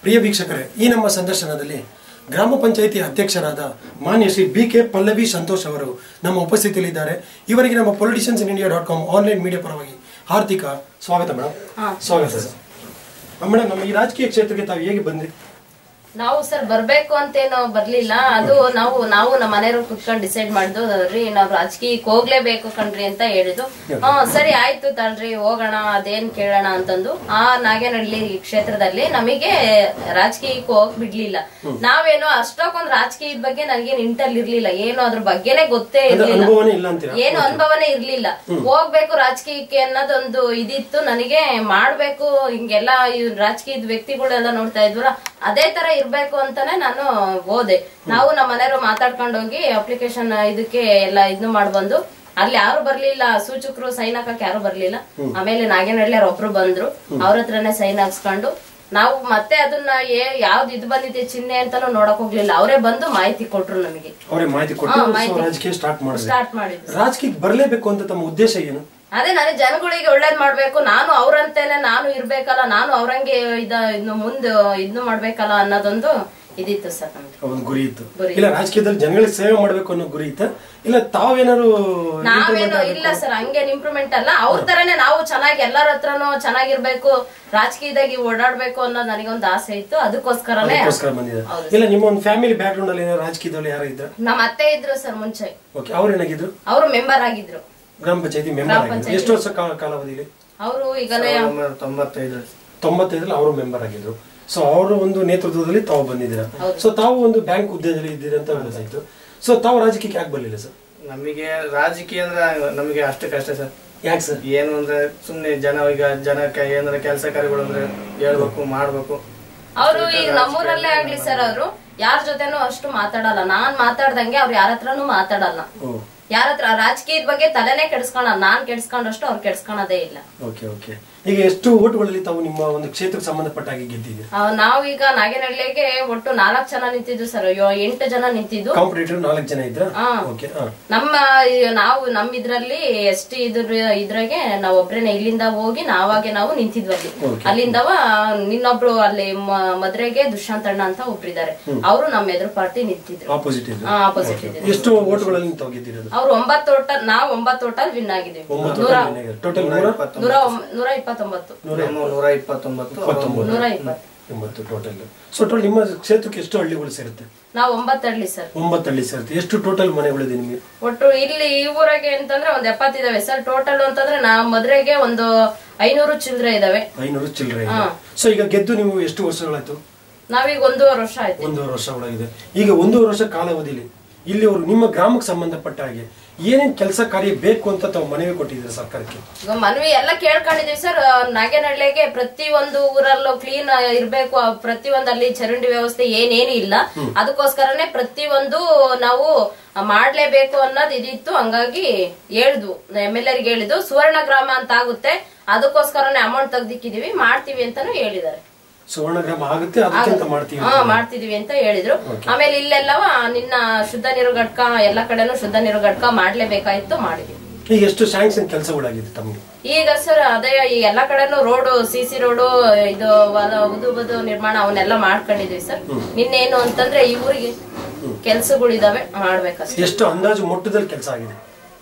ಪ್ರಿಯ ವೀಕ್ಷಕರೇ ಈ ನಮ್ಮ ಸಂದರ್ಶನದಲ್ಲಿ ಗ್ರಾಮ ಪಂಚಾಯಿತಿ ಅಧ್ಯಕ್ಷರಾದ ಮಾನ್ಯ ಶ್ರೀ ಬಿ ಕೆ ಪಲ್ಲವಿ ಸಂತೋಷ್ ಅವರು ನಮ್ಮ ಉಪಸ್ಥಿತಿಯಲ್ಲಿದ್ದಾರೆ ಇವರಿಗೆ ನಮ್ಮ politicians in India dot com online media ಪರವಾಗಿ ಹಾರ್ದಿಕ ಸ್ವಾಗತ ಮೇಡಮ್ ಸ್ವಾಗತ ಸರ್ ಮೇಡಮ್ ನಮ್ಮ ಈ ರಾಜಕೀಯ ಕ್ಷೇತ್ರಕ್ಕೆ ತಾವು ಹೇಗೆ ಬಂದ್ರಿ ನಾವು ಸರ್ ಬರ್ಬೇಕು ಅಂತೇನು ಬರ್ಲಿಲ್ಲ ಅದು ನಾವು ನಾವು ನಮ್ಮ ಮನೆಯವ್ರು ಕುತ್ಕೊಂಡು ಡಿಸೈಡ್ ಮಾಡಿದ್ದು ರೀ ನಾವ್ ರಾಜಕೀಯಕ್ಕೆ ಹೋಗ್ಲೇಬೇಕು ಕಣ್ರಿ ಅಂತ ಹೇಳಿದ್ದು ಹಾ ಸರಿ ಆಯ್ತು ತಳ್ರಿ ಹೋಗೋಣ ಅದೇನ್ ಕೇಳೋಣ ಅಂತಂದು ಆ ನಾಗೇನಹಳ್ಳಿ ಕ್ಷೇತ್ರದಲ್ಲಿ ನಮಗೆ ರಾಜಕೀಯಕ್ಕೆ ಹೋಗ್ ಬಿಡ್ಲಿಲ್ಲ ನಾವೇನೋ ಅಷ್ಟಕ್ಕೊಂದ್ ರಾಜಕೀಯದ ಬಗ್ಗೆ ನನಗೇನ್ ಇಂಟಲ್ ಇರ್ಲಿಲ್ಲ ಏನು ಅದ್ರ ಬಗ್ಗೆನೇ ಗೊತ್ತೇ ಅಂದ್ರೆ ಇರ್ಲಿಲ್ಲ ಅನುಭವನೇ ಇಲ್ಲ ಅಂತೀರಾ ಏನು ಅನುಭವನೇ ಇರ್ಲಿಲ್ಲ ಹೋಗ್ಬೇಕು ರಾಜಕೀಯಕ್ಕೆ ಅನ್ನೋದೊಂದು ಇದಿತ್ತು ನನಗೆ ಮಾಡ್ಬೇಕು ಹಿಂಗೆಲ್ಲ ಈ ರಾಜಕೀಯದ ವ್ಯಕ್ತಿಗಳೆಲ್ಲ ನೋಡ್ತಾ ಇದ್ವಲ್ಲ ಅದೇ ತರ ಇರ್ಬೇಕು ಅಂತಾನೆ ನಾನು ಹೋದೆ ನಾವು ನಮ್ಮ ಮನೆಯವರು ಮಾತಾಡ್ಕೊಂಡು ಹೋಗಿ ಅಪ್ಲಿಕೇಶನ್ ಇದಕ್ಕೆ ಎಲ್ಲ ಇದನ್ನು ಮಾಡ್ಬಂದು ಅಲ್ಲಿ ಯಾರು ಬರ್ಲಿಲ್ಲ ಸೂಚಕರು ಸೈನ್ ಹಾಕಕ್ ಯಾರು ಬರ್ಲಿಲ್ಲ ಆಮೇಲೆ ನಾಗೇನಹಳ್ಳಿಯವ್ರು ಒಬ್ರು ಬಂದ್ರು ಅವ್ರ ಹತ್ರನೇ ಸೈನ್ ಹಾಕ್ಸ್ಕೊಂಡು ನಾವು ಮತ್ತೆ ಅದನ್ನ ಏ- ಯಾವ್ದು ಇದು ಬಂದಿದೆ ಚಿಹ್ನೆ ಅಂತಾನು ನೋಡಕ್ ಹೋಗ್ಲಿಲ್ಲ ಅವರೇ ಬಂದು ಮಾಹಿತಿ ಕೊಟ್ರು ನಮಗೆ ಅವರೇ ಮಾಹಿತಿ ಕೊಟ್ಟು ಸೊ ರಾಜಕೀಯ ಸ್ಟಾರ್ಟ್ ಮಾಡಿದ್ರಿ ಸ್ಟಾರ್ಟ್ ಮಾಡಿದ್ರು ರಾಜಕೀಯಕ್ಕೆ ಬರಲೇಬೇಕು ಅಂತ ತಮ್ಮ ಉದ್ದೇಶ ಏನು ಅದೇ ನನಗೆ ಜನಗಳಿಗೆ ಒಳ್ಳೇದ್ ಮಾಡ್ಬೇಕು ನಾನು ಅವ್ರಂತೇನೆ ನಾನು ಇರ್ಬೇಕಲ್ಲ ನಾನು ಅವ್ರಂಗೆ ಇದ ಇನ್ನು ಮುಂದೆ ಇದ್ನು ಮಾಡ್ಬೇಕಲ್ಲ ಅನ್ನೋದೊಂದು ಇದಿತ್ತು ಸರ್ ನಮ್ದು ಒಂದು ಗುರಿ ಇತ್ತು ಗುರಿ. ಇಲ್ಲ ರಾಜಕೀಯದಲ್ಲಿ ಜನಗಳಿಗೆ ಸೇವೆ ಮಾಡಬೇಕು ಅನ್ನೋ ಗುರಿ ಇತ್ತ ಇಲ್ಲ ತಾವೇನಾದ್ರು ನಾವೇನು ಇಲ್ಲ ಸರ್ ಹಂಗೇನ್ ಇಂಪ್ರೂವ್ಮೆಂಟ್ ಅಲ್ಲ ಅವ್ರ ತರನೇ ನಾವು ಚೆನ್ನಾಗಿ ಎಲ್ಲರ ಹತ್ರನೂ ಚೆನ್ನಾಗಿರ್ಬೇಕು ರಾಜಕೀಯದಾಗಿ ಓಡಾಡ್ಬೇಕು ಅನ್ನೋದು ನನಗೊಂದು ಆಸೆ ಇತ್ತು ಅದಕ್ಕೋಸ್ಕರನೇ ಅದಕ್ಕೋಸ್ಕರ ಬಂದಿದೆ ಇಲ್ಲ ನಿಮ್ಮ ಒಂದು ಫ್ಯಾಮಿಲಿ ಬ್ಯಾಕ್ ಗ್ರೌಂಡ್ ಅಲ್ಲಿ ಏನಾದ್ರು ರಾಜಕೀಯದಲ್ಲಿ ಯಾರು ಇದ್ರ ನಮ್ಮ ಅತ್ತೆ ಇದ್ರು ಸರ್ ಮುಂಚೆ ಓಕೆ ಅವ್ರು ಏನಾಗಿದ್ರು ಅವರು ಮೆಂಬರ್ ಆಗಿದ್ರು ಗ್ರಾಮ ಪಂಚಾಯತಿ ಮೆಂಬರ್ ಆಗಿದ್ರು ಎಷ್ಟು ವರ್ಷ ಕಾಲ ಕಾಲಾವಧಿಲಿ ಅವರು ಈಗಲೇ ತೊಂಬತ್ತೈದು ತೊಂಬತ್ತೈದರಲ್ಲಿ ಅವರು ಮೆಂಬರ್ ಆಗಿದ್ರು ಸೊ ಅವರ ಒಂದು ನೇತೃತ್ವದಲ್ಲಿ ತಾವು ಬಂದಿದ್ದೀರಾ ಸೊ ತಾವು ಒಂದು ಬ್ಯಾಂಕ್ ಹುದ್ದೆಯಲ್ಲಿ ಇದ್ದೀರಾ ಅಂತ ಗೊತ್ತಾಯ್ತು ಸೊ ತಾವು ರಾಜಕೀಯಕ್ಕೆ ಯಾಕೆ ಬರಲಿಲ್ಲ ಸರ್ ನಮಗೆ ರಾಜಕೀಯ ಅಂದ್ರೆ ನಮಗೆ ಅಷ್ಟು ಕಷ್ಟ ಸರ್ ಯಾಕೆ ಸರ್ ಏನು ಅಂದ್ರೆ ಸುಮ್ನೆ ಜನ ಈಗ ಜನಕ್ಕೆ ಏನಾರ ಕೆಲಸ ಕಾರ್ಯಗಳು ಅಂದ್ರೆ ಹೇಳ್ಬೇಕು ಮಾಡ್ಬೇಕು ಅವರು ಈಗ ನಮ್ಮೂರಲ್ಲೇ ಆಗ್ಲಿ ಸರ್ ಅವರು ಯಾರ ಜೊತೆನೂ ಅಷ್ಟು ಮಾತಾಡಲ್ಲ ನಾನ್ ಮಾತಾಡ್ದಂಗೆ ಅವ್ರು ಯಾರ ಹತ್ರನೂ ಮಾತಾಡಲ್ಲ ಓ ಯಾರ ಹತ್ರ ರಾಜಕೀಯದ ಬಗ್ಗೆ ತಲೆನೇ ಕೆಡ್ಸ್ಕೊಳಲ್ಲ ನಾನ್ ಕೆಡ್ಸ್ಕೊಂಡಷ್ಟು ಅವ್ರು ಕೆಡ್ಸ್ಕೊಳೋದೇ ಇಲ್ಲ ಓಕೆ ಓಕೆ ಈಗ ಎಷ್ಟು ಓಟ್ಗಳಲ್ಲಿ ತಾವು ನಿಮ್ಮ ಒಂದು ಕ್ಷೇತ್ರಕ್ಕೆ ಸಂಬಂಧಪಟ್ಟ ಹಾಗೆ ಗೆದ್ದಿದ್ದೀರಾ ಆ, ನಾವೀಗ ನಾಗೇನಹಳ್ಳಿಗೆ ಒಟ್ಟು ನಾಲ್ಕು ಜನ ನಿಂತಿದ್ದು ಸರ್ ಎಂಟು ಜನ ನಿಂತಿದ್ದು ಕಾಂಪಿಟೇಟರ್ ನಾಲ್ಕು ಜನ ಇದ್ರ ಹಾ. ಓಕೆ ಹಾ ನಮ್ಮ ಈ ನಾವು ನಮ್ ಇದ್ರಲ್ಲಿ ಎಸ್ ಟಿ ಇದ್ರ ಇದ್ರಾಗೆ ನಾವ್ ಒಬ್ರೇನೆ ಇಲ್ಲಿಂದ ಹೋಗಿ ನಾವಾಗೆ ನಾವು ನಿಂತಿದ್ವಿ ಅಲ್ಲಿ ಅಲ್ಲಿಂದವ ನಿನ್ನೊಬ್ರು ಅಲ್ಲಿ ಮ- ಮದ್ರೆಗೆ ದುಷ್ಯಂತ್ ಅಣ್ಣ ಅಂತ ಒಬ್ರಿದ್ದಾರೆ ಅವರು ನಮ್ಮ ಎದುರು ಪಾರ್ಟಿ ನಿಂತಿದ್ರು ಆಪೋಸಿಟ್ ಇದ್ರು ಆಪೋಸಿಟ್ ಇದ್ರು ಎಷ್ಟು ಓಟ್ಗಳಲ್ಲಿ ತಾವು ಗೆದ್ದಿರೋದು ಅವ್ರು ಒಂಬತ್ತು ಟೋಟಲ್ ನಾವ್ ಒಂಬತ್ತು ಟೋಟಲ್ ವಿನ್ ಆಗಿದ್ದೀವಿ ಒಂಬತ್ತು ನೂರ ಟೋಟಲ್ ನೂರ ನೂರ ಒಂ- ನೂರ ಇಪ್ಪತ್ತೊಂಬತ್ತು ನಮ್ಮ ನೂರ ಇಪ್ಪತ್ತೊಂಬತ್ತು ಇಪ್ಪತ್ತೊಂಬತ್ತು ನೂರ ಇಪ್ಪತ್ತು ಎಂಬತ್ತು ಟೋಟಲ್ ಸೊ ಟೋಟಲ್ ನಿಮ್ಮ ಕ್ಷೇತ್ರಕ್ಕೆ ಎಷ್ಟು ಹಳ್ಳಿಗಳು ಸೇರುತ್ತೆ ನಾವ್ ಒಂಬತ್ತು ಹಳ್ಳಿ ಸರ್ ಒಂಬತ್ತು ಹಳ್ಳಿ ಸೇರುತ್ತೆ ಎಷ್ಟು ಟೋಟಲ್ ಮನೆಗಳಿದೆ ನಿಮಗೆ ಒಟ್ಟು ಇಲ್ಲಿ ಈ ಊರಾಗೆ ಅಂತಂದ್ರೆ ಒಂದ್ ಎಪ್ಪತ್ತಿದಾವೆ ಸರ್ ಟೋಟಲ್ ಅಂತಂದ್ರೆ ನಾ ಮದ್ರೆಗೆ ಒಂದು ಐನೂರು ಚಿಲ್ಲರೆ ಇದಾವೆ ಐನೂರು ಚಿಲ್ಲರೆ ಇದೆ ಸೊ ಈಗ ಗೆದ್ದು ನೀವು ಎಷ್ಟು ವರ್ಷಗಳಾಯ್ತು ನಾವೀಗ ಒಂದೂವರೆ ವರ್ಷ ಆಯ್ತು ಒಂದೂವರೆ ವರ್ಷ ಒಳಗಿದೆ ಈಗ ಒಂದೂವರೆ ವರ್ಷ ಕಾಲಾವಧಿಲಿ ಇಲ್ಲಿವರು ನಿಮ್ಮ ಗ್ರಾಮಕ್ಕೆ ಸಂಬಂಧಪಟ್ಟ ಹಾಗೆ ಏನೇನ್ ಕೆಲಸ ಕಾರ್ಯ ಬೇಕು ಅಂತ ತಾವು ಮನವಿ ಕೊಟ್ಟಿದ್ದೀರಾ ಸರ್ಕಾರಕ್ಕೆ ಈಗ ಮನವಿ ಎಲ್ಲ ಕೇಳ್ಕೊಂಡಿದೀವಿ ಸರ್ ನಾಗೇನಹಳ್ಳಿಗೆ ಪ್ರತಿ ಒಂದು ಊರಲ್ಲೂ ಕ್ಲೀನ್ ಇರ್ಬೇಕು ಆ ಪ್ರತಿ ಒಂದು ಅಲ್ಲಿ ಚರಂಡಿ ವ್ಯವಸ್ಥೆ ಏನೇನು ಇಲ್ಲ ಅದಕ್ಕೋಸ್ಕರನೇ ಪ್ರತಿ ಒಂದು ನಾವು ಮಾಡ್ಲೇಬೇಕು ಅನ್ನೋದು ಇದಿತ್ತು ಹಂಗಾಗಿ ಹೇಳ್ದು ಎಮ್ ಎಲ್ ಎರ್ಗೆ ಹೇಳಿದ್ದು ಸುವರ್ಣ ಗ್ರಾಮ ಅಂತ ಆಗುತ್ತೆ ಅದಕ್ಕೋಸ್ಕರನೇ ಅಮೌಂಟ್ ತೆಗ್ದಿಕ್ಕಿದೀವಿ ಮಾಡ್ತೀವಿ ಅಂತಾನು ಹೇಳಿದ್ದಾರೆ ಸುವರ್ಣ ಗ್ರಾಮ ಆಗುತ್ತೆ ಅದಕ್ಕೆ ಅಂತ ಮಾಡ್ತೀವಿ ಹಾ ಮಾಡ್ತಿದೀವಿ ಅಂತ ಹೇಳಿದ್ರು ಆಮೇಲೆ ಇಲ್ಲೆಲ್ಲವ ನಿನ್ನ ಶುದ್ಧ ನೀರು ಘಟಕ ಎಲ್ಲ ಕಡೆನೂ ಶುದ್ಧ ನೀರು ಘಟಕ ಮಾಡ್ಲೇಬೇಕಾಯ್ತು ಮಾಡಿದ್ವಿ ಈಗ ಎಷ್ಟು ಸ್ಯಾಂಕ್ಷನ್ ಕೆಲಸಗಳಾಗಿದೆ ತಮಗೆ ಈಗ ಸರ್ ಅದೇ ಈ ಎಲ್ಲಾ ಕಡೆನೂ ರೋಡ್ ಸಿ ಸಿ ರೋಡು ಇದು ಹೊಲ- ಉದು ಬದು ನಿರ್ಮಾಣ ಅವನ್ನೆಲ್ಲ ಮಾಡ್ಕೊಂಡಿದೀವಿ ಸರ್ ನಿನ್ನೇನು ಅಂತಂದ್ರೆ ಈ ಊರಿಗೆ ಕೆಲ್ಸಗಳಿದಾವೆ ಮಾಡ್ಬೇಕಷ್ಟೇ ಎಷ್ಟು ಅಂದಾಜು ಮೊಟ್ಟದಲ್ಲಿ ಕೆಲಸ ಆಗಿದೆ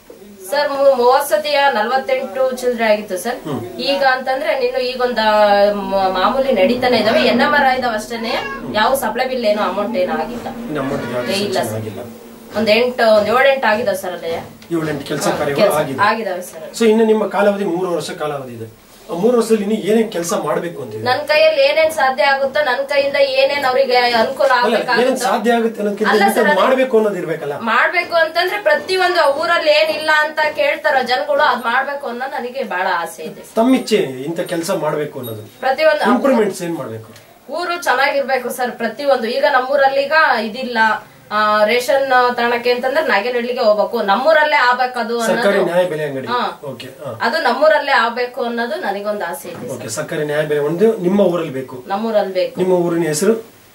ಸರ್ ಮೂ- ಮೂವತ್ ಸತಿಯ ನಲ್ವತ್ತೆಂಟು ಚಿಲ್ಲರೆ ಆಗಿತ್ತು ಸರ್ ಈಗ ಅಂತಂದ್ರೆ ನೀನು ಈಗೊಂದ ಮ- ಮಾಮೂಲಿ ನಡೀತಾನೆ ಇದಾವೆ ಎನ್ ಎಂ ಆರ್ ಇದಾವೆ ಅಷ್ಟೇನೆ ಯಾವ ಸಪ್ಲೈ ಬಿಲ್ ಏನು ಅಮೌಂಟ್ ಏನು ಆಗಿಲ್ಲ ಇನ್ನು amount ಯಾವ್ದು ಇಲ್ಲ sanction ಸರ್. ಆಗಿಲ್ಲ ಒಂದ್ ಎಂಟು ಒಂದ್ ಏಳೆಂಟು ಆಗಿದಾವೆ ಸರ್ ಅಲ್ಲೇ ಏಳೆಂಟು ಕೆಲಸ ಕಾರ್ಯಗಳು ಕೆಲ್ಸ ಆಗಿದೆ ಆಗಿದಾವೆ ಸರ್ ಸೊ ಇನ್ನು ನಿಮ್ಮ ಕಾಲಾವಧಿ ಮೂರು ವರ್ಷ ಕಾಲಾವಧಿ ಇದೆ ಆ ಮೂರು ವರ್ಷದಲ್ಲಿ ಇನ್ನು ಏನೇನ್ ಕೆಲಸ ಮಾಡಬೇಕು ಅಂತಿದೆ ನನ್ ಕೈಯಲ್ಲಿ ಏನೇನ್ ಸಾಧ್ಯ ಆಗುತ್ತೋ ನನ್ ಕೈಯಿಂದ ಏನೇನ್ ಅವ್ರಿಗೆ ಅನುಕೂಲ ಅಲ್ಲ ಏನೇನ್ ಆಗ್ಬೇಕಾಗುತ್ತೋ ಸಾಧ್ಯ ಆಗುತ್ತೆ ಅನ್ನೋದಕ್ಕಿಂತ ಅಲ್ಲ ಸರ್, ಇಂಥದ್ದು ಅದೇ- ಮಾಡ್ಬೇಕು ಅನ್ನೋದು ಇರ್ಬೇಕಲ್ಲ ಮಾಡ್ಬೇಕು ಅಂತಂದ್ರೆ ಪ್ರತಿಯೊಂದು ಊರಲ್ಲಿ ಏನಿಲ್ಲ ಅಂತ ಕೇಳ್ತಾರ ಜನಗಳು ಅದ್ ಮಾಡ್ಬೇಕು ಅನ್ನೋ ನನಗೆ ಬಹಳ ಆಸೆ ಇದೆ ತಮ್ಮ ಇಚ್ಛೆ ಇಂಥ ಕೆಲಸ ಮಾಡ್ಬೇಕು ಅನ್ನೋದು ಪ್ರತಿಯೊಂದು ಇಂಪ್ರೂವ್ಮೆಂಟ್ಸ್ ಏನ್ ಮಾಡ್ಬೇಕು ಊರು ಚೆನ್ನಾಗಿರ್ಬೇಕು ಸರ್ ಪ್ರತಿಯೊಂದು ಈಗ ನಮ್ಮೂರಲ್ಲಿ ಈಗ ಇದಿಲ್ಲ ಆ, ರೇಷನ್ ತಗೊಳಕ್ಕೆ ಅಂತಂದ್ರೆ ನಾಗೇನಹಳ್ಳಿಗೆ ಹೋಗ್ಬೇಕು ನಮ್ಮೂರಲ್ಲೇ ಆಗ್ಬೇಕದು ಸರ್ಕಾರಿ ಅನ್ನೋದು ನ್ಯಾಯ ಬೆಲೆ ಅಂಗಡಿ ಹಾ. ಓಕೆ ಅದು ನಮ್ಮೂರಲ್ಲೇ ಆಗ್ಬೇಕು ಅನ್ನೋದು ನನಗೊಂದು ಆಸೆ ಇದೆ ಓಕೆ ಸರ್ಕಾರಿ ನ್ಯಾಯ ಬೆಲೆ ಒಂದು ನಿಮ್ಮ ಊರಲ್ಲಿ ಬೇಕು ನಮ್ಮೂರಲ್ಲಿ ಬೇಕು ನಿಮ್ಮ ಊರಿನ ಹೆಸರು